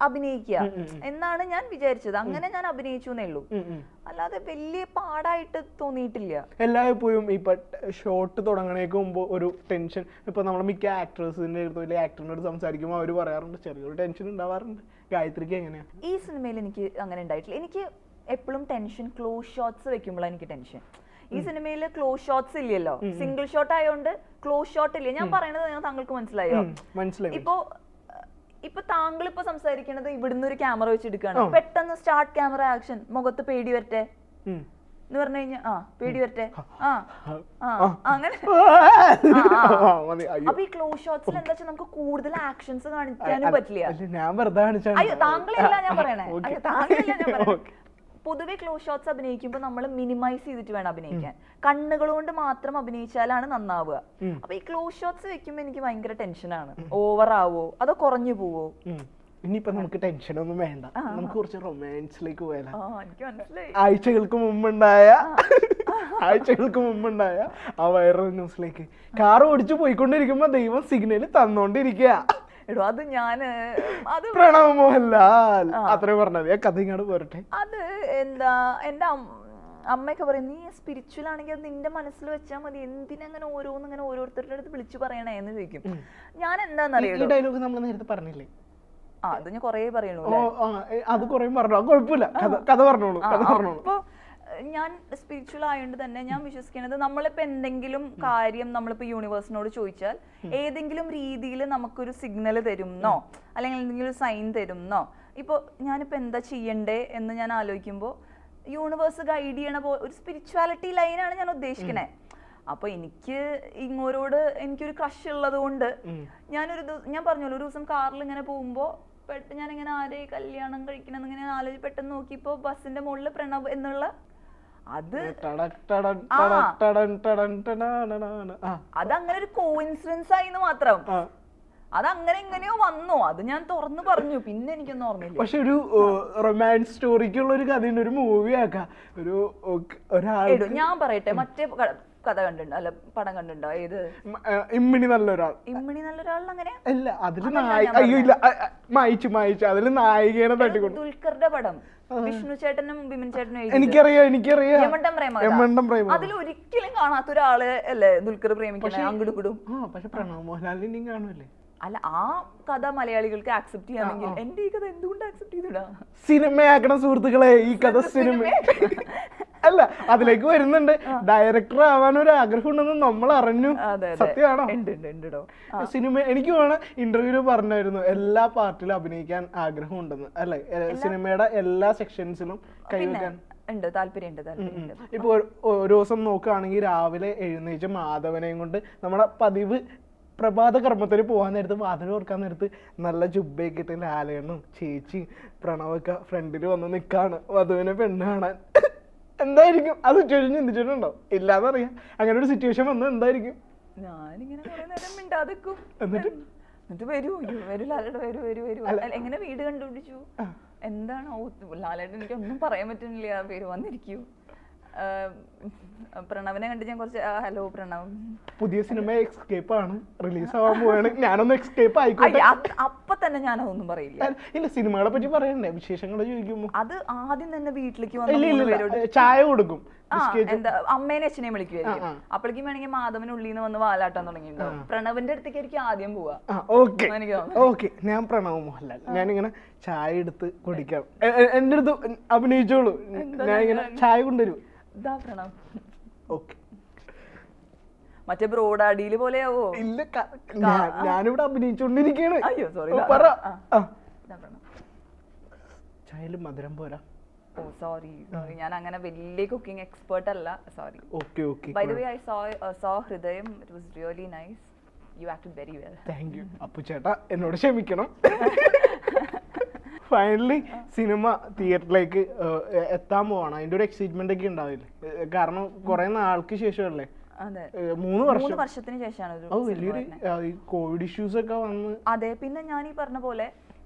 അഭിനയിക്കുക എന്നാണ് ഞാൻ വിചാരിച്ചത് അങ്ങനെ ഞാൻ അഭിനയിച്ചു എന്നേ ഉള്ളൂ ഉം, ഉം. അല്ലാതെ വലിയ പാടായിട്ട് തോന്നിയിട്ടില്ല എല്ലായ്പ്പോഴും ഇപ്പൊ ഷോട്ട് തുടങ്ങണേക്ക് മുമ്പ് ഒരു ടെൻഷൻ ഇപ്പൊ നമ്മൾ മിക്ക ആക്ട്രസിന്റെ അടുത്ത് വലിയ ആക്ടറിനോട് സംസാരിക്കുമ്പോൾ അവർ പറയാറുണ്ട് ചെറിയൊരു ടെൻഷൻ ഉണ്ടാവാറുണ്ട് ഗായത്രിക്ക് എങ്ങനെയാ ഈ സിനിമയിൽ എനിക്ക് അങ്ങനെ ഉണ്ടായിട്ടില്ല എനിക്ക് എപ്പോഴും ടെൻഷൻ ക്ലോസ് ഷോട്ട്സ് വെക്കുമ്പോഴാണ് എനിക്ക് ടെൻഷൻ ഈ സിനിമയിൽ ക്ലോസ് ഷോട്ട്സ് ഇല്ലല്ലോ സിംഗിൾ ഷോട്ട് ആയതുകൊണ്ട് ക്ലോസ് ഷോട്ട് ഇല്ല ഞാൻ പറയുന്നത് നിങ്ങൾ താങ്കൾക്ക് മനസ്സിലായോ ഉം, മനസ്സിലായി ഇപ്പോ അഹ് ഇപ്പൊ താങ്കൾ ഇപ്പൊ സംസാരിക്കണത് ഇവിടുന്ന് ഒരു ക്യാമറ വെച്ചെടുക്കാണ് പെട്ടെന്ന് സ്റ്റാർട്ട് ക്യാമറ ആക്ഷൻ മുഖത്ത് പേടി വരട്ടെ ഉം. എന്ന് പറഞ്ഞു കഴിഞ്ഞാൽ ആ പേടി വരട്ടെ ആ ആ അങ്ങനെ ആ, മതി. അയ്യോ. അപ്പൊ ഈ ക്ലോസ് ഷോട്ട്സിൽ എന്താ വെച്ചാൽ നമുക്ക് കൂടുതൽ ആക്ഷൻസ് കാണിക്കാനും പറ്റില്ല അല്ല, ഞാൻ വെറുതെ കാണിച്ചാണ് അയ്യോ താങ്കളല്ല ഞാൻ പറയണേ ഓക്കേ. അയ്യോ താങ്കളല്ല ഞാൻ പറയണേ ഓക്കേ. പൊതുവെ ക്ലോസ് ഷോട്ട്സ് അഭിനയിക്കുമ്പോൾ നമ്മൾ മിനിമൈസ് ചെയ്തിട്ട് വേണം അഭിനയിക്കാൻ കണ്ണുകൾ കൊണ്ട് മാത്രം അഭിനയിച്ചാലാണ് നന്നാവുക അപ്പൊ ഈ ക്ലോസ് ഷോട്ട്സ് വെക്കുമ്പോൾ എനിക്ക് ഭയങ്കര ടെൻഷനാണ് ഓവർ ആവോ അതോ കുറഞ്ഞു പോവോ ഉം. ഇനിയിപ്പോ നമുക്ക് ടെൻഷനൊന്നും വേണ്ട നമുക്ക് കുറച്ച് റൊമാൻസിലേക്ക് പോയാലോ ആ എനിക്ക് മനസ്സിലായി ആഴ്ചകൾക്ക് മുമ്പുണ്ടായ ആഴ്ചകൾക്ക് മുമ്പുണ്ടായ ആ വൈറൽ ന്യൂസിലേക്ക് കാർ ഓടിച്ചു പോയിക്കൊണ്ടിരിക്കുമ്പോ ദൈവം സിഗ്നൽ തന്നോണ്ടിരിക്കുക എടോ അത് ഞാന് അത് പ്രണവ് മോഹൻലാൽ അത്രയും പറഞ്ഞത് ഞാൻ കഥ ഇങ്ങോട്ട് പോരട്ടെ അത് എന്താ എൻ്റെ അമ്മയൊക്കെ പറയും നീ സ്പിരിച്വൽ ആണെങ്കിൽ അത് നിന്റെ മനസ്സിൽ വെച്ചാൽ മതി എന്തിനങ്ങനെ ഓരോന്ന് ഇങ്ങനെ ഓരോരുത്തരുടെ അടുത്ത് വിളിച്ചു പറയണേ എന്ന് ചോദിക്കും ഞാൻ ഈ എന്താണെന്നറിയോ ഡയലോഗ് നമ്മൾ നേരത്തെ പറഞ്ഞില്ലേ ആ അത് ഞാൻ കുറേ പറയണു ഓ ആ, ഏ, അത് കുറേ പറഞ്ഞു അത് കുഴപ്പമില്ല കഥ കഥ പറഞ്ഞോളൂ കഥ പറഞ്ഞോളൂ അപ്പോൾ ഞാൻ സ്പിരിച്വൽ ആയതുകൊണ്ട് തന്നെ ഞാൻ വിശ്വസിക്കുന്നത് നമ്മളിപ്പോൾ എന്തെങ്കിലും കാര്യം നമ്മളിപ്പോൾ യൂണിവേഴ്സിനോട് ചോദിച്ചാൽ ഏതെങ്കിലും രീതിയിൽ നമുക്കൊരു സിഗ്നൽ തരുന്നോ അല്ലെങ്കിൽ എന്തെങ്കിലും സൈൻ തരുന്നോ ഇപ്പോൾ ഞാനിപ്പോൾ എന്താ ചെയ്യണ്ടേ എന്ന് ഞാൻ ആലോചിക്കുമ്പോൾ യൂണിവേഴ്സ് ഗൈഡ് ചെയ്യണ പോ ഒരു സ്പിരിച്വാലിറ്റി ലൈനാണ് ഞാൻ ഉദ്ദേശിക്കണേ അപ്പൊ എനിക്ക് ഇങ്ങോരോട് എനിക്കൊരു ക്രഷ് ഉള്ളത് കൊണ്ട് ഞാനൊരു ദിവ- ഞാൻ പറഞ്ഞല്ലോ ഒരു ദിവസം കാറിൽ ഇങ്ങനെ പോകുമ്പോ പെട്ടെന്ന് ഞാൻ ഇങ്ങനെ ആരെ കല്യാണം കഴിക്കണം ഇങ്ങനെ ആലോചിച്ച് പെട്ടെന്ന് നോക്കിയപ്പോ ബസ്സിന്റെ മുകളിൽ പ്രണവ് എന്നുള്ള അത് ടടക് ടടൻ ആ. ടടക് ടടൻ ടടൻ ടടാനടാന. ആ, അത് അങ്ങനെ ഒരു കോയിൻസിഡൻസ് ആയിന്ന് മാത്രം ആ. അത് അങ്ങനെ എങ്ങനെയോ വന്നു അത് ഞാൻ തുറന്നു പറഞ്ഞു പിന്നെ എനിക്കൊന്നും ഓർമ്മയില്ല പക്ഷെ ഒരു റൊമാൻസ് സ്റ്റോറിക്കുള്ള ഒരു കഥയുണ്ട് ഒരു മൂവി ആക്കാം ഒരു ഓ, ഒരാൾ എടോ ഞാൻ പറയട്ടെ മറ്റേ ക- കഥ കണ്ടിട്ടുണ്ടോ അല്ല പടം കണ്ടിട്ടുണ്ടോ ഏത് മ- ആ, ഇമ്മിണി നല്ലൊരാൾ ഇമ്മണി നല്ലൊരാളിൽ അങ്ങനെ അല്ല അതില് അതല്ല നായി ഞാൻ അയ്യോ ഇല്ല അ- അ- മായിച്ചു മായിച്ചു അതില് നായികേനെ തട്ടിക്കൊണ്ടു ദുൽഖറുടെ പടം വിഷ്ണു ചേട്ടനും ബിമിൻ ചേട്ടനും എഴുതിയത്. എനിക്കറിയാം എനിക്കറിയാം യമണ്ടൻ പ്രേമകഥ. യമണ്ടൻ പ്രേമകഥ. അതിൽ ഒരിക്കലും കാണാത്ത ഒരാള് അല്ലേ ദുൽഖർ പ്രേമിക്കണേ അങ്ങോട്ടും ഇങ്ങോട്ടും ആ പക്ഷെ പ്രണവ് മോഹൻലാലിനെ ഇനിയും കാണുമല്ലേ അല്ല ആ കഥ മലയാളികൾക്ക് ആക്സെപ്റ്റ് ചെയ്യാമെങ്കിൽ എന്റെ ഈ കഥ എന്തുകൊണ്ട് ആക്സെപ്റ്റ് ചെയ്തിടാ സിനിമയാക്കണ സുഹൃത്തുക്കളെ ഈ കഥ സിനിമ അല്ല അതിലേക്ക് വരുന്നുണ്ട് ഡയറക്ടർ ആവാൻ ഒരു ആഗ്രഹം ഉണ്ടെന്ന് നമ്മൾ അറിഞ്ഞു അതെ അതെ സത്യമാണോ ഉണ്ട് ഉണ്ട് ഉണ്ടോ സിനിമ എനിക്ക് വേണം ഇന്റർവ്യൂല് പറഞ്ഞായിരുന്നു എല്ലാ പാർട്ടിലും അഭിനയിക്കാൻ ആഗ്രഹം ഉണ്ടെന്ന് അല്ലെ സിനിമയുടെ എല്ലാ സെക്ഷൻസിലും പിന്നെ കൈവയ്ക്കാൻ ഉണ്ട് താല്പര്യമുണ്ട് താല്പര്യമുണ്ട് ഇപ്പൊ ഒരു ഒരു ദിവസം നോക്കുകയാണെങ്കിൽ രാവിലെ എഴുന്നേറ്റ് മാധവനെയും കൊണ്ട് നമ്മുടെ പതിവ് പ്രഭാത കർമ്മത്തിന് പോകാൻ നേരത്ത് വാതിൽ ഓർക്കാൻ നേരത്ത് നല്ല ജുബയൊക്കെ ഇട്ട് ലാലേണ്ണും ചേച്ചി പ്രണവൊക്കെ ഫ്രണ്ടിൽ വന്ന് നിൽക്കാണ് വധുവിനെ പെണ്ണ് കാണാൻ എന്തായിരിക്കും ആ സിറ്റുവേഷൻ ചിന്തിച്ചിട്ടുണ്ടോ ഇല്ലാന്നറിയാം അങ്ങനെ ഒരു സിറ്റുവേഷൻ വന്നത് എന്തായിരിക്കും ഞാനിങ്ങനെ കുറെ നേരം മിണ്ടാതെക്കും എന്നിട്ട്? എന്നിട്ട് വരൂ അയ്യോ, വരൂ ലാലേട്ട വരൂ വരൂ വരൂ അല്ല, എങ്ങനെ വീട് കണ്ടുപിടിച്ചു എന്താണ് ഓ ലാലേട്ടൻ എനിക്ക് ഒന്നും പറയാൻ പറ്റുന്നില്ല ആ പേര് വന്നിരിക്കൂ ആ, പ്രണവിനെ കണ്ട് ഞാൻ കുറച്ച് ആ, ഹലോ പ്രണവ് പുതിയ സിനിമ എക്സ്കേപ്പ് ആണ് റിലീസ് ആവാൻ പോവാണ് ഞാനൊന്ന് എക്സ്കേപ്പ് ആയിക്കോട്ടെ അയ്യ, അത് അപ്പൊ തന്നെ ഞാൻ അതൊന്നും പറയില്ല അല്ല, ഇല്ല സിനിമകളെ പറ്റി പറയണ്ടേ വിശേഷങ്ങൾ ചോദിക്കുമ്പോ അത് ആദ്യം തന്നെ വീട്ടിലേക്ക് ഇല്ല വന്ന ഇല്ല മൂന്ന് ഇല്ല പേരോട് ചായ കൊടുക്കും ആ ബിസ്ക്കറ്റ് എന്താ അമ്മേനെ അച്ഛനെയും വിളിക്കുമായിരിക്കും ആ, ആ. അപ്പോഴേക്കും വേണമെങ്കിൽ മാധവൻ ഉള്ളിൽ നിന്ന് വന്ന് വാലാട്ടാൻ തുടങ്ങിയിട്ടുണ്ടാവും പ്രണവിന്റെ അടുത്തേക്കായിരിക്കും ആദ്യം പോവാ ആ ഓക്കെ എനിക്ക് തോന്നുന്നു. ഓക്കെ ഞാൻ പ്രണവ് മോഹൻലാൽ ഞാനിങ്ങനെ ചായ എടുത്ത് കുടിക്കാം എ- എ- എൻ്റെ അടുത്ത് അഭിനയിച്ചോളൂ ഞാൻ ഇങ്ങനെ ചായ കൊണ്ടുവരും ഇതാ പ്രണവ് ഓക്കെ മറ്റേ ബ്രോഡാഡിയിൽ പോലെയാവോ ഇല്ല ക- ഞാൻ- ഞാനിവിടെ അഭിനയിച്ചോണ്ടിരിക്കയാണ് അയ്യോ, sorry. ഓ, പറ ആ. ആ. ഇതാ പ്രണവ് ചായയിൽ മധുരം പോരാ ഓ സോറി സോറി ഞാൻ അങ്ങനെ വലിയ കുക്കിംഗ് എക്സ്പേർട്ട് അല്ല sorry okay okay bye the way I saw so Hridayam it was really nice you acted very well thank you Appu ചേട്ടാ എന്നോട് ക്ഷമിക്കണം ഫൈനലി സിനിമ തിയേറ്ററിലേക്ക് എത്താൻ പോവാണ് അതിന്റെ ഒരു എക്സൈറ്റ്മെന്റ് ഒക്കെ ഉണ്ടാവില്ലേ ഏഹ് കാരണം കുറെ നാൾക്ക് ശേഷമല്ലേ അതെ ഏഹ് മൂന്ന് വർഷം മൂന്ന് വർഷത്തിന് ശേഷമാണ് ഒരു അത് സിനിമ വലിയൊരു വരുന്നത്. ആ, ഈ കോവിഡ് ഇഷ്യൂസ് ഒക്കെ വന്ന് അതെ പിന്നെ ഞാൻ ഈ പറഞ്ഞ പോലെ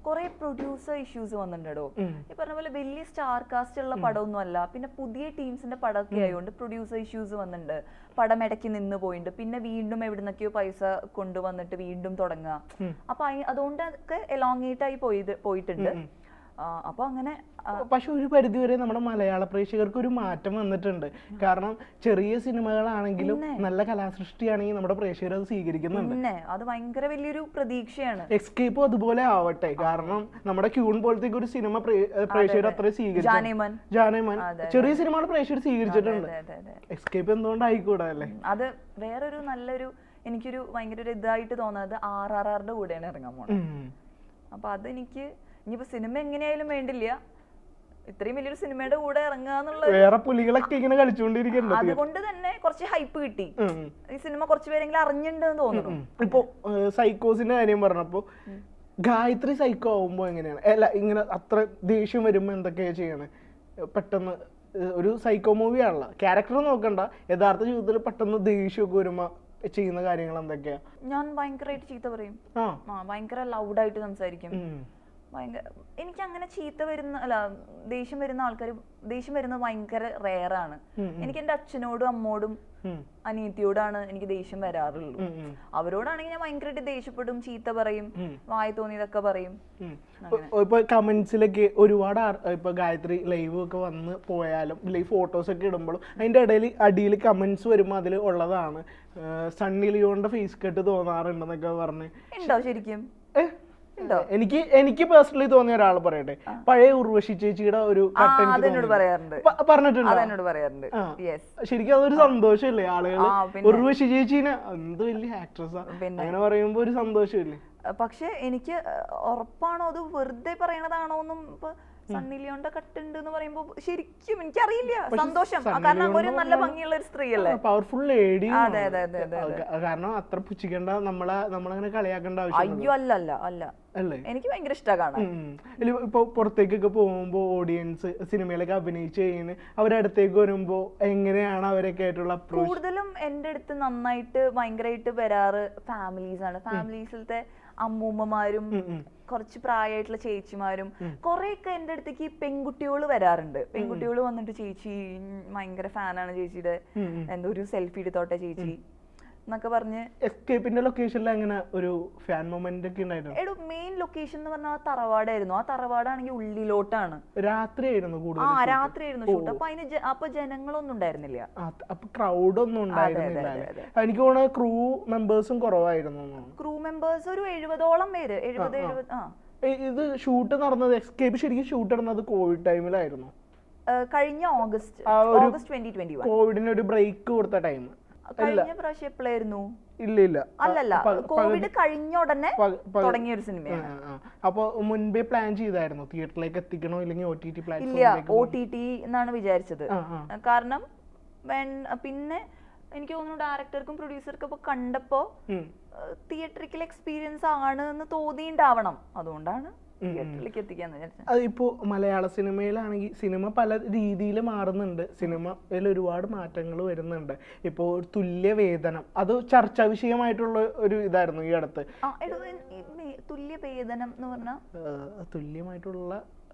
കുറെ പ്രൊഡ്യൂസർ ഇഷ്യൂസ് വന്നിട്ടുണ്ടോ ഈ പറഞ്ഞ പോലെ വലിയ സ്റ്റാർ കാസ്റ്റ് ഉള്ള പടമൊന്നും അല്ല പിന്നെ പുതിയ ടീംസിന്റെ പടമൊക്കെ ആയതുകൊണ്ട് പ്രൊഡ്യൂസർ ഇഷ്യൂസ് വന്നിട്ടുണ്ട് പടം ഇടയ്ക്ക് നിന്ന് പോയിട്ടുണ്ട് പിന്നെ വീണ്ടും എവിടുന്നൊക്കെയോ പൈസ കൊണ്ടുവന്നിട്ട് വീണ്ടും തുടങ്ങുക അപ്പൊ അയി- അതുകൊണ്ടൊക്കെ എലോങ്ങേറ്റ് ആയി പോയത് പോയിട്ടുണ്ട് ആ, അപ്പൊ അങ്ങനെ ആ, പക്ഷെ ഒരു പരിധി വരെ നമ്മുടെ മലയാള പ്രേക്ഷകർക്ക് ഒരു മാറ്റം വന്നിട്ടുണ്ട് കാരണം ചെറിയ സിനിമകളാണെങ്കിലും നല്ല കലാസൃഷ്ടിയാണെങ്കിൽ നമ്മുടെ പ്രേക്ഷകർ അത് സ്വീകരിക്കുന്നുണ്ട് പിന്നെ അത് ഭയങ്കര വലിയൊരു പ്രതീക്ഷയാണ് എസ്കേപ്പും അതുപോലെ ആവട്ടെ കാരണം നമ്മുടെ ക്യൂൺ പോലത്തെ ഒരു സിനിമ പ്രേക്ഷകർ അത്രയും സ്വീകരിച്ചു ജാനേമൻ ജാനേമൻ ചെറിയ സിനിമകൾ പ്രേക്ഷകർ സ്വീകരിച്ചിട്ടുണ്ട് അതെ അതെ അതെ എസ്കേപ്പ് എന്തുകൊണ്ടായിക്കൂടാ അല്ലേ അത് വേറൊരു നല്ലൊരു എനിക്കൊരു ഭയങ്കര ഒരു ഇതായിട്ട് തോന്നുന്നത് ആർ ആർ ആറിന്റെ കൂടെയാണ് ഇറങ്ങാൻ പോണത് ഉം. അപ്പൊ അതെനിക്ക് ഇനിയിപ്പോ സിനിമ എങ്ങനെയായാലും വേണ്ടില്ല ഇത്രയും വലിയൊരു സിനിമയുടെ കൂടെ ഇറങ്ങുക എന്നുള്ള വേറെ പുലികളൊക്കെ ഇങ്ങനെ കളിച്ചുകൊണ്ടിരിക്കുന്നുണ്ട് അതുകൊണ്ട് തന്നെ കുറച്ച് ഹൈപ്പ് കിട്ടി ഉം. ഈ സിനിമ കുറച്ച് പേരെങ്കിലും അറിഞ്ഞിട്ടുണ്ടെന്ന് തോന്നുന്നു ഉം. ഇപ്പൊ സൈക്കോസിന്റെ കാര്യം പറഞ്ഞപ്പോ ഗായത്രി സൈക്കോ ആവുമ്പോ എങ്ങനെയാണ് അല്ല ഇങ്ങനെ അത്ര ദേഷ്യം വരുമ്പോ എന്തൊക്കെയാ ചെയ്യണേ പെട്ടെന്ന് ഏഹ് ഒരു സൈക്കോ മൂവി ആണല്ലോ ക്യാരക്ടർ നോക്കണ്ട യഥാർത്ഥ ജീവിതത്തിൽ പെട്ടെന്ന് ദേഷ്യമൊക്കെ വരുമ്പോ ചെയ്യുന്ന കാര്യങ്ങൾ എന്തൊക്കെയാ ഞാൻ ഭയങ്കരമായിട്ട് ചീത്ത പറയും ആ ആ ഭയങ്കര ലൗഡായിട്ട് സംസാരിക്കും ഉം. ഭയങ്കര എനിക്ക് അങ്ങനെ ചീത്ത വരുന്ന അല്ല ദേഷ്യം വരുന്ന ആൾക്കാർ ദേഷ്യം വരുന്നത് ഭയങ്കര റെയറാണ് എനിക്ക് എൻ്റെ അച്ഛനോടും അമ്മോടും ഉം. അനിയത്തിയോടാണ് എനിക്ക് ദേഷ്യം വരാറുള്ളൂ ഉം, ഉം. അവരോടാണെങ്കിൽ ഞാൻ ഭയങ്കരമായിട്ട് ദേഷ്യപ്പെടും ചീത്ത പറയും വായി തോന്നിയതൊക്കെ പറയും ഉം. ഇപ്പൊ- ഇപ്പൊ കമന്റ്സിലൊക്കെ ഒരുപാട് ആർ- ഇപ്പൊ ഗായത്രി ലൈവ് ഒക്കെ വന്ന് പോയാലും ലൈവ് ഫോട്ടോസ് ഒക്കെ ഇടുമ്പോഴും അതിന്റെ ഇടയിൽ അടിയിൽ കമന്റ്സ് വരുമ്പോൾ അതിൽ ഉള്ളതാണ് ഏഹ് സണ്ണി ലിയോന്റെ ഫേസ് കട്ട് തോന്നാറുണ്ടെന്നൊക്കെ പറഞ്ഞ് ഉണ്ടോ ശരിക്കും ഏഹ്? എനിക്ക് എനിക്ക് പേഴ്സണലി തോന്നിയ ഒരാൾ പറയട്ടെ പഴയ ഉർവശി ചേച്ചിയുടെ ഒരു ആ cut എനിക്ക് അതെന്നോട് തോന്നി. പറയാറുണ്ട് പ- പറഞ്ഞിട്ടുണ്ടോ അതെന്നോട് പറയാറുണ്ട് ആ. യെസ് ശരിക്കും അതൊരു സന്തോഷമില്ലേ ആളുകള് ആ, പിന്നെ. ഉർവശി ചേച്ചീനെ എന്ത് വലിയ ആക്ട്രസാ പിന്നെ. അങ്ങനെ പറയുമ്പോ ഒരു സന്തോഷമില്ലേ പക്ഷെ എനിക്ക് അഹ്, ഉറപ്പാണോ അത് വെറുതെ പറയണതാണോ എന്നും ഇപ്പൊ സണ്ണി ലിയോന്റെ കട്ടുണ്ട് എന്ന് പറയുമ്പോ ശരിക്കും എനിക്കറിയില്ല സന്തോഷം ആ, കാരണം ഒരു നല്ല ഭംഗിയുള്ള ഒരു സ്ത്രീ അല്ലേ പവർഫുൾ ലേഡി അതെ, അതെ, അതെ, അതെ, കാരണം അത്ര പുച്ഛിക്കേണ്ട നമ്മളെ നമ്മളങ്ങനെ കളിയാക്കേണ്ട ആവശ്യം അയ്യോ അല്ല അല്ല അല്ല അല്ലേ എനിക്ക് ഭയങ്കര ഇഷ്ടമാണ് കാണാൻ ഉം. ഇല്ല, ഇപ്പൊ പുറത്തേക്കൊക്കെ പോകുമ്പോ ഓഡിയൻസ് സിനിമയിലൊക്കെ അഭിനയിച്ച് കഴിഞ്ഞ് അവരടുത്തേക്ക് വരുമ്പോ എങ്ങനെയാണ് അവരൊക്കെ ആയിട്ടുള്ള അപ്രോച്ച് കൂടുതലും എൻ്റെ അടുത്ത് നന്നായിട്ട് ഭയങ്കരമായിട്ട് വരാറ് ഫാമിലീസ് ആണ് ഫാമിലീസിലത്തെ അമ്മൂമ്മമാരും കുറച്ച് പ്രായമായിട്ടുള്ള ചേച്ചിമാരും കുറെയൊക്കെ എൻ്റെ അടുത്തേക്ക് പെൺകുട്ടികൾ വരാറുണ്ട് പെൺകുട്ടികൾ വന്നിട്ട് ചേച്ചി ഉം, ഭയങ്കര ഫാനാണ് ചേച്ചിയുടെ എന്തോ ഒരു സെൽഫി എടുത്തോട്ടെ ചേച്ചി എന്നൊക്കെ പറഞ്ഞ് എസ്കേപ്പിന്റെ ലൊക്കേഷനിൽ അങ്ങനെ ഒരു ഫാൻ മൊമെന്റ് ഒക്കെ ഉണ്ടായിരുന്നു എടോ മെയിൻ ലൊക്കേഷൻ എന്ന് പറഞ്ഞാൽ ആ തറവാടായിരുന്നു ആ തറവാടാണെങ്കിൽ ഉള്ളിലോട്ടാണ് രാത്രി ആയിരുന്നു ആ കൂടുതൽ രാത്രിയായിരുന്നു ഷൂട്ട് അപ്പൊ അതിന് ജ- അപ്പൊ ജനങ്ങളൊന്നും ഉണ്ടായിരുന്നില്ല ആ, അപ്പൊ ക്രൗഡ് ഒന്നും ഉണ്ടായിരുന്നില്ല അതെ, അല്ലേ? എനിക്ക് തോന്നുന്നു ക്രൂ മെമ്പേഴ്സും കുറവായിരുന്നു എന്ന് തോന്നുന്നു. ക്രൂ മെമ്പേഴ്സ് ഒരു എഴുപതോളം പേര് എഴുപത് എഴുപത് ആ ഏ, ഇത് ഷൂട്ട് നടന്നത് എസ്കേപ്പ് ശരിക്കും ഷൂട്ട് നടന്നത് കോവിഡ് ടൈമിലായിരുന്നു ഏഹ് കഴിഞ്ഞ ഓഗസ്റ്റ് ആ ഒരു ഓഗസ്റ്റ് ട്വന്റി ട്വന്റി വൺ കോവിഡിന് ഒരു ബ്രേക്ക് കൊടുത്ത ടൈം കഴിഞ്ഞ പ്രാവശ്യം എപ്പോഴായിരുന്നു ഇല്ല ഇല്ല അല്ലല്ല കോവിഡ് കഴിഞ്ഞ ഉടനെ പക- പക- തുടങ്ങിയ ഒരു സിനിമയാണ് ആ, ആ. അപ്പൊ മുൻപേ പ്ലാൻ ചെയ്തായിരുന്നു തിയേറ്ററിലേക്ക് എത്തിക്കണോ ഇല്ലെങ്കിൽ ഒ ടി ടി ഇല്ല പ്ലാറ്റ്ഫോമിലേക്ക് ഒ ടി ടി എന്നാണ് വിചാരിച്ചത് ആ, ആ. കാരണം വേൺ- പിന്നെ എനിക്ക് തോന്നുന്നു ഡയറക്ടർക്കും പ്രൊഡ്യൂസർക്കും ഒക്കെ കണ്ടപ്പോ തിയേറ്ററിക്കൽ എക്സ്പീരിയൻസ് ആണ് എന്ന് തോന്നിയിട്ടുണ്ടാവണം അതുകൊണ്ടാണ് തിയേറ്ററിലേക്ക് എത്തിക്കാന്ന് വിചാരിച്ചത് അതിപ്പോ മലയാള സിനിമയിലാണെങ്കിൽ സിനിമ പല രീതിയിൽ മാറുന്നുണ്ട് സിനിമയിൽ ഒരുപാട് മാറ്റങ്ങൾ വരുന്നുണ്ട് ഇപ്പോൾ തുല്യ വേതനം അത് ചർച്ചാ വിഷയമായിട്ടുള്ള ഒരു ഇതായിരുന്നു ഈ അടുത്ത് ആ എടോ ഈ മേ- തുല്യ വേതനം എന്ന് പറഞ്ഞാൽ ഏഹ് തുല്യമായിട്ടുള്ള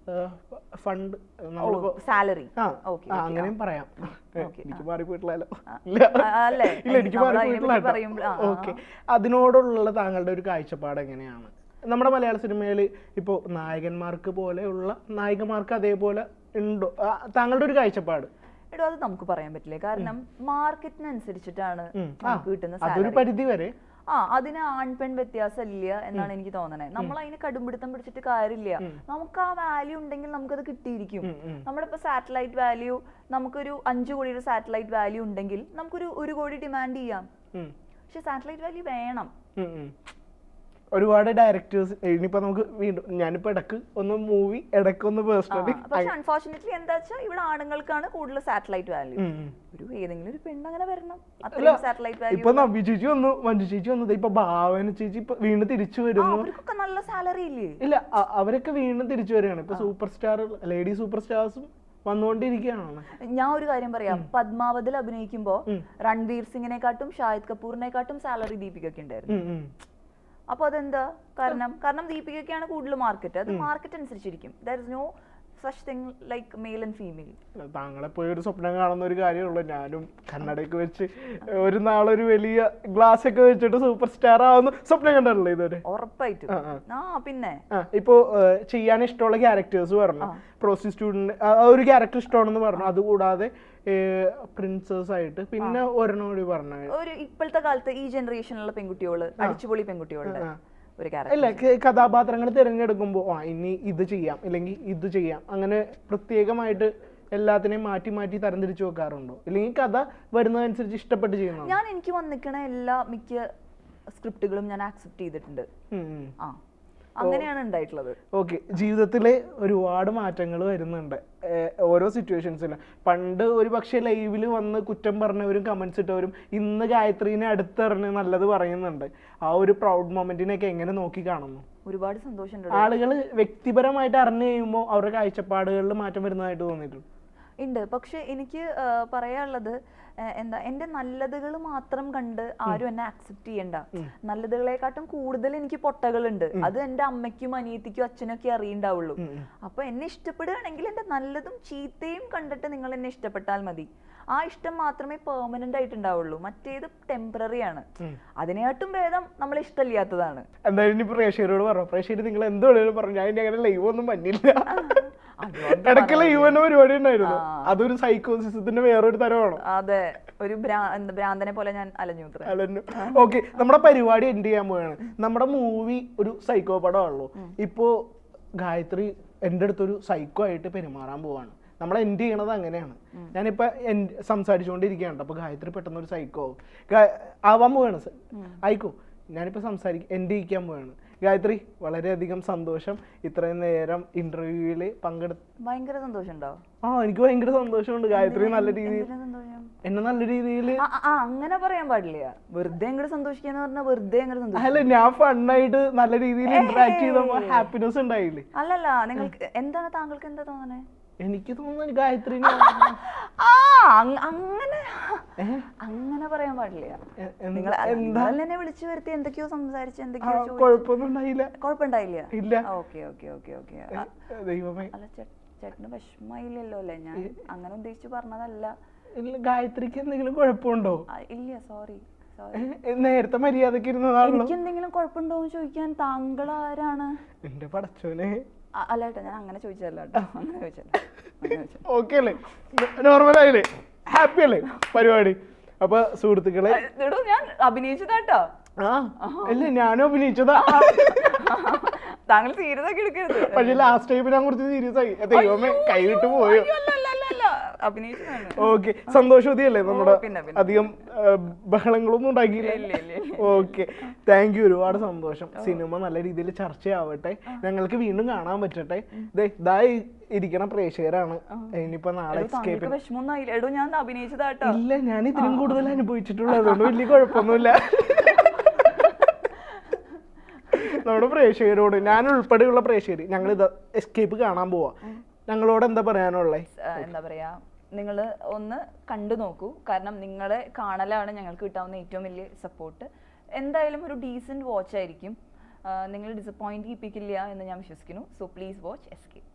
ഫണ്ട് നമ്മൾ സാലറി ആ ഓക്കെ ആ, അങ്ങനെയും പറയാം എനിക്ക് മാറിപ്പോയിട്ടില്ലല്ലോ ആ, ഇല്ല അല്ലേ? ഇല്ല എനിക്ക് നമ്മൾ അതിനെപ്പറ്റി മാറിപ്പോയിട്ടില്ല പറയുമ്പോൾ- ആ, ആ, ഓക്കെ അതിനോടുള്ള താങ്കളുടെ ഒരു കാഴ്ചപ്പാട് എങ്ങനെയാണ് നമ്മുടെ മലയാള സിനിമയിൽ ഇപ്പോൾ നായകന്മാർക്ക് പോലെയുള്ള നായികമാർക്ക് അതേപോലെ ഉണ്ടോ ആ, താങ്കളുടെ ഒരു കാഴ്ചപ്പാട് എടോ അത് നമുക്ക് പറയാൻ പറ്റില്ല കാരണം മാർക്കറ്റിനനുസരിച്ചിട്ടാണ് ഉം. ആ, നമുക്ക് കിട്ടുന്ന അതൊരു സാലറി പരിധി വരെ ആ അതിന് ആൺ പെൺ വ്യത്യാസം ഇല്ല എന്നാണ് എനിക്ക് തോന്നണത് നമ്മൾ അതിന് കടുംപിടുത്തം പിടിച്ചിട്ട് കാര്യമില്ല നമുക്ക് ആ വാല്യൂ ഉണ്ടെങ്കിൽ നമുക്കത് കിട്ടിയിരിക്കും നമ്മുടെ ഇപ്പൊ സാറ്റലൈറ്റ് വാല്യൂ നമുക്കൊരു അഞ്ചു കോടിയുടെ സാറ്റലൈറ്റ് വാല്യൂ ഉണ്ടെങ്കിൽ നമുക്കൊരു ഒരു കോടി ഡിമാൻഡ് ചെയ്യാം ഉം. പക്ഷെ സാറ്റലൈറ്റ് വാല്യൂ വേണം ഉം, ഉം. ഒരുപാട് ഡയറക്ടേഴ്സ് ഇനിയിപ്പോ നമുക്ക് വീണ്ടും ഞാനിപ്പോ ഇടക്ക് ഒന്ന് മൂവി ഇടക്ക് ഒന്ന് ആ, പേഴ്സണലി പക്ഷെ അൺഫോർച്ചുനേറ്റ്ലി എന്താ വെച്ചാൽ ഇവിടെ ആണുങ്ങൾക്കാണ് കൂടുതൽ സാറ്റലൈറ്റ് വാല്യൂ ഒരു ഏതെങ്കിലും ഒരു പെണ്ണ് അങ്ങനെ വരണം അത്രയും സാറ്റലൈറ്റ് വാല്യൂ ഇപ്പൊ നവ്യ ചേച്ചി വന്നു മഞ്ജു ചേച്ചി വന്നു ദേ ഇപ്പൊ ഭാവന ചേച്ചി ഇപ്പൊ വീണ്ടും തിരിച്ചു വരുന്നു അവർക്കൊക്കെ നല്ല സാലറി ഇല്ലേ ഇല്ല അ- അവരൊക്കെ വീണ്ടും തിരിച്ചു വരികയാണ് ഇപ്പൊ സൂപ്പർ സ്റ്റാർ ലേഡി സൂപ്പർ സ്റ്റാർസും വന്നുകൊണ്ടിരിക്കുകയാണ് ഞാൻ ഒരു കാര്യം പറയാം പത്മാവതിൽ അഭിനയിക്കുമ്പോ രൺവീർ സിംഗിനെക്കാട്ടും ഷാഹിദ് കപൂറിനെക്കാട്ടും സാലറി ദീപികയ്ക്ക് ഉണ്ടായിരുന്നു ഉം, ഉം. അപ്പൊ അതെന്താ കാരണം കാരണം ദീപികയ്ക്കാണ് കൂടുതൽ മാർക്കറ്റ് അത് മാർക്കറ്റ് അനുസരിച്ചിരിക്കും there is no such thing like male and female താങ്കളെപ്പോയി ഒരു സ്വപ്നം കാണുന്ന ഒരു കാര്യമുള്ളൂ ഞാനും കണ്ണടയൊക്കെ വെച്ച് ഒരു നാളൊരു വലിയ ഗ്ലാസ് ഒക്കെ വെച്ചിട്ട് സൂപ്പർ സ്റ്റാർ ആവുന്ന സ്വപ്നം കണ്ടിട്ടില്ലേ ഇതുവരെ ഉറപ്പായിട്ടും ആ, ആ. ആ പിന്നെ ആ ഇപ്പോ ഏഹ്, ചെയ്യാൻ ഇഷ്ടമുള്ള ക്യാരക്ടേഴ്സ് പറഞ്ഞു പ്രോസ്റ്റിറ്റ്യൂട്ടിന് ഒരു ക്യാരക്ടർ ഇഷ്ടമാണെന്ന് പറഞ്ഞു അതുകൂടാതെ പ്രിൻസസ് ആയിട്ട് പിന്നെ ഒരെണ്ണം കൂടി പറഞ്ഞു ഒരു ഇപ്പോഴത്തെ കാലത്ത് ഈ ജനറേഷനിലുള്ള പെൺകുട്ടികള് അടിച്ചുപൊളി പെൺകുട്ടികളുടെ ആ. ഒരു ക്യാരക്ടർ അല്ല ക- കഥാപാത്രങ്ങൾ തിരഞ്ഞെടുക്കുമ്പോൾ ആ ഇനി ഇത് ചെയ്യാം അല്ലെങ്കിൽ ഇത് ചെയ്യാം അങ്ങനെ പ്രത്യേകമായിട്ട് എല്ലാത്തിനെയും മാറ്റി മാറ്റി തരംതിരിച്ചു വെക്കാറുണ്ടോ അല്ലെങ്കിൽ കഥ വരുന്നതനുസരിച്ച് ഇഷ്ടപ്പെട്ട് ചെയ്യണോ ഞാൻ എനിക്ക് വന്നിക്കണ എല്ലാ മിക്ക സ്ക്രിപ്റ്റുകളും ഞാൻ ആക്സെപ്റ്റ് ചെയ്തിട്ടുണ്ട് ആ അങ്ങനെയാണ് ഉണ്ടായിട്ടുള്ളത് ഓക്കെ ജീവിതത്തിൽ ഒരുപാട് മാറ്റങ്ങൾ വരുന്നുണ്ട് ഏഹ് ഓരോ സിറ്റുവേഷൻസിലും പണ്ട് ഒരു പക്ഷേ ലൈവിൽ വന്ന് കുറ്റം പറഞ്ഞവരും കമൻസ് ഇട്ടവരും ഇന്ന് ഗായത്രീനെ അടുത്തെറിഞ്ഞ് നല്ലത് പറയുന്നുണ്ട് ആ ഒരു പ്രൗഡ് മൊമെന്റിനെയൊക്കെ എങ്ങനെ നോക്കി കാണുന്നു ഒരുപാട് സന്തോഷമുണ്ട് ആളുകൾ വ്യക്തിപരമായിട്ട് അറിഞ്ഞു കഴിയുമ്പോൾ അവരുടെ കാഴ്ചപ്പാടുകളിൽ മാറ്റം വരുന്നതായിട്ട് തോന്നിയിട്ടുണ്ട് ഉണ്ട് പക്ഷെ എനിക്ക് ആ, പറയാനുള്ളത് ആ, എന്താ എന്റെ നല്ലതുകൾ മാത്രം കണ്ട് ആരും എന്നെ അക്സെപ്റ്റ് ചെയ്യണ്ട നല്ലതുകളെക്കാട്ടും കൂടുതൽ എനിക്ക് പൊട്ടകളുണ്ട് അത് എന്റെ അമ്മയ്ക്കും അനിയത്തിക്കും അച്ഛനും ഒക്കെ അറിയണ്ടാവുള്ളൂ അപ്പൊ എന്നെ ഇഷ്ടപ്പെടുകയാണെങ്കിൽ എന്റെ നല്ലതും ചീത്തയും കണ്ടിട്ട് നിങ്ങൾ എന്നെ ഇഷ്ടപ്പെട്ടാൽ മതി ആ ഇഷ്ടം മാത്രമേ പെർമനന്റ് ആയിട്ട് ഉണ്ടാവുള്ളൂ മറ്റേത് ടെമ്പററി ആണ് അതിനെക്കാട്ടും ഭേദം നമ്മൾ ഇഷ്ടമില്ലാത്തതാണ് എന്തായാലും ഇനി പ്രേക്ഷകരോട് പറഞ്ഞു പ്രേക്ഷകർ നിങ്ങൾ എന്ത് വേണേലും പറഞ്ഞു ഞാൻ ഇനി അങ്ങനെ ലൈവ് ഒന്നും പറ്റില്ല അതുകൊണ്ട് ഇടയ്ക്ക് ലൈവ് തന്നെ പരിപാടി ഉണ്ടായിരുന്നു അതൊരു സൈക്കോസിസത്തിന്റെ വേറൊരു തരമാണ് അതെ ഒരു ഭ്രാ- എന്താ ഭ്രാന്തനെ പോലെ ഞാൻ അലഞ്ഞു ഇത്രേ. ഓക്കെ നമ്മുടെ പരിപാടി എൻഡ് ചെയ്യാൻ പോവാണ് നമ്മുടെ മൂവി ഒരു സൈക്കോ പടമാണല്ലോ ഇപ്പോ ഗായത്രി എൻ്റെ അടുത്തൊരു സൈക്കോ ആയിട്ട് പെരുമാറാൻ പോവാണ് നമ്മൾ എൻഡ് ചെയ്യണത് അങ്ങനെയാണ് ഞാനിപ്പോ end- സംസാരിച്ചുകൊണ്ടിരിക്കുകയാണ് അപ്പൊ ഗായത്രി പെട്ടെന്ന് ഒരു സൈക്കോ ആവാൻ പോവാണ് സ- ആയിക്കോ ഞാനിപ്പോ സംസാരിക്ക എൻഡ് ചെയ്യിക്കാൻ പോവാണ് ഗായത്രി വളരെയധികം സന്തോഷം ഇത്രയും നേരം ഇന്റർവ്യൂവിൽ പങ്കെടുത്ത് ഭയങ്കര സന്തോഷമുണ്ടോ ആ എനിക്ക് ഭയങ്കര സന്തോഷമുണ്ട് ഗായത്രി നല്ല രീതിയിൽ എന്തിനാ സന്തോഷം എന്നെ നല്ല രീതിയിൽ ആ, ആ, ആ, അങ്ങനെ പറയാൻ പാടില്ല വെറുതെ അങ്ങോട്ട് സന്തോഷിക്കാന്ന് പറഞ്ഞാൽ വെറുതെ അങ്ങോട്ട് സന്തോഷിക്കും അല്ല ഞാൻ ഫണ്ണായിട്ട് നല്ല രീതിയിൽ ഇന്ററാക്ട് ചെയ്തപ്പോ ഹാപ്പിനെസ് ഉണ്ടായില്ലേ അല്ലല്ല നിങ്ങൾക്ക് എന്താണ് താങ്കൾക്ക് എന്താ തോന്നണേ എനിക്ക് തോന്നുന്നു ഗായത്രി ആ അങ്- അങ്ങനെ അങ്ങനെ പറയാൻ പാടില്ല നിങ്ങൾ നിങ്ങൾ എന്നെ വിളിച്ചു വരുത്തി എന്തൊക്കെയോ സംസാരിച്ച് എന്തൊക്കെയോ ചോദിച്ചു. കുഴപ്പമൊന്നും ഉണ്ടായില്ല കുഴപ്പമുണ്ടായില്ല ഇല്ല ഓക്കെ ഓക്കെ ഓക്കെ ഓക്കെ ദൈവമേ അല്ല ചേ- ചേട്ടന് വിഷമായില്ലല്ലോ അല്ലേ ഞാൻ അങ്ങനെ ഉദ്ദേശിച്ച് പറഞ്ഞതല്ല ഇല്ല, ഗായത്രിക്ക് എന്തെങ്കിലും കുഴപ്പമുണ്ടോ ആ, ഇല്ല സോറി സോറി ഏ, നേരത്തെ മര്യാദക്ക് ഇരുന്നതാണല്ലോ എനിക്ക് എന്തെങ്കിലും കുഴപ്പമുണ്ടോ എന്ന് ചോദിക്കാൻ താങ്കൾ ആരാണ് എന്റെ പടച്ചോനെ അ- അല്ല കേട്ടോ ഞാൻ അങ്ങനെ ചോദിച്ചതല്ല കേട്ടോ അങ്ങനെ ചോദിച്ചല്ല അങ്ങനെ ചോദിച്ചല്ല. ഓക്കെ അല്ലേ നോർമൽ ആയില്ലേ ഹാപ്പി അല്ലേ പരിപാടി അപ്പൊ സുഹൃത്തുക്കളെ എടോ ഞാൻ അഭിനയിച്ചതാട്ടോ ആ അല്ല ഞാനും അഭിനയിച്ചതാ താങ്കൾ സീരിയസ് ആക്കി എടുക്കരുത് പക്ഷെ ലാസ്റ്റ് ടൈം ഞാൻ കുറച്ച് സീരിയസ് ആയി ദൈവമേ കൈവിട്ട് പോയോ അയ്യോ, അല്ല അല്ല അല്ല അല്ല അഭിനയിച്ചതാണ് ഓക്കെ സന്തോഷവതിയല്ലേ നമ്മുടെ പിന്നെ, പിന്നെ, അധികം ആ, ബഹളങ്ങളൊന്നും ഉണ്ടാക്കിയില്ല ഇല്ല, ഇല്ല, ഇല്ല. ഓക്കെ താങ്ക് യു ഒരുപാട് സന്തോഷം സിനിമ നല്ല രീതിയിൽ ചർച്ചയാവട്ടെ ഞങ്ങൾക്ക് വീണ്ടും കാണാൻ പറ്റട്ടെ ദേ, ദാ ഈ ഇരിക്കണ പ്രേക്ഷകരാണ് ഇനിയിപ്പോ നാളെ എടോ, എസ്കേപ്പ് താങ്കൾക്ക് വിഷമൊന്നും ആയില്ല എടോ ഞാൻ അഭിനയിച്ചതാട്ടോ ഇല്ല ഞാൻ ഇതിനും കൂടുതൽ അനുഭവിച്ചിട്ടുള്ളൂ അതുകൊണ്ട് വലിയ കുഴപ്പമൊന്നുമില്ല നമ്മുടെ പ്രേക്ഷകരോട് ഞാൻ ഉൾപ്പെടെയുള്ള പ്രേക്ഷകർ ഞങ്ങൾ ഇത് എസ്കേപ്പ് കാണാൻ പോവാ ഞങ്ങളോട് എന്താ പറയാനുള്ളേ ആ, എന്താ പറയാ നിങ്ങൾ ഒന്ന് കണ്ടു നോക്കൂ കാരണം നിങ്ങളെ കാണലാണ് ഞങ്ങൾക്ക് കിട്ടാവുന്ന ഏറ്റവും വലിയ സപ്പോർട്ട് എന്തായാലും ഒരു ഡീസൻറ്റ് വാച്ച് ആയിരിക്കും നിങ്ങൾ ഡിസപ്പോയിന്റ് ചെയ്യിപ്പിക്കില്ല എന്ന് ഞാൻ വിശ്വസിക്കുന്നു സോ പ്ലീസ് വാച്ച് എസ്കേപ്പ്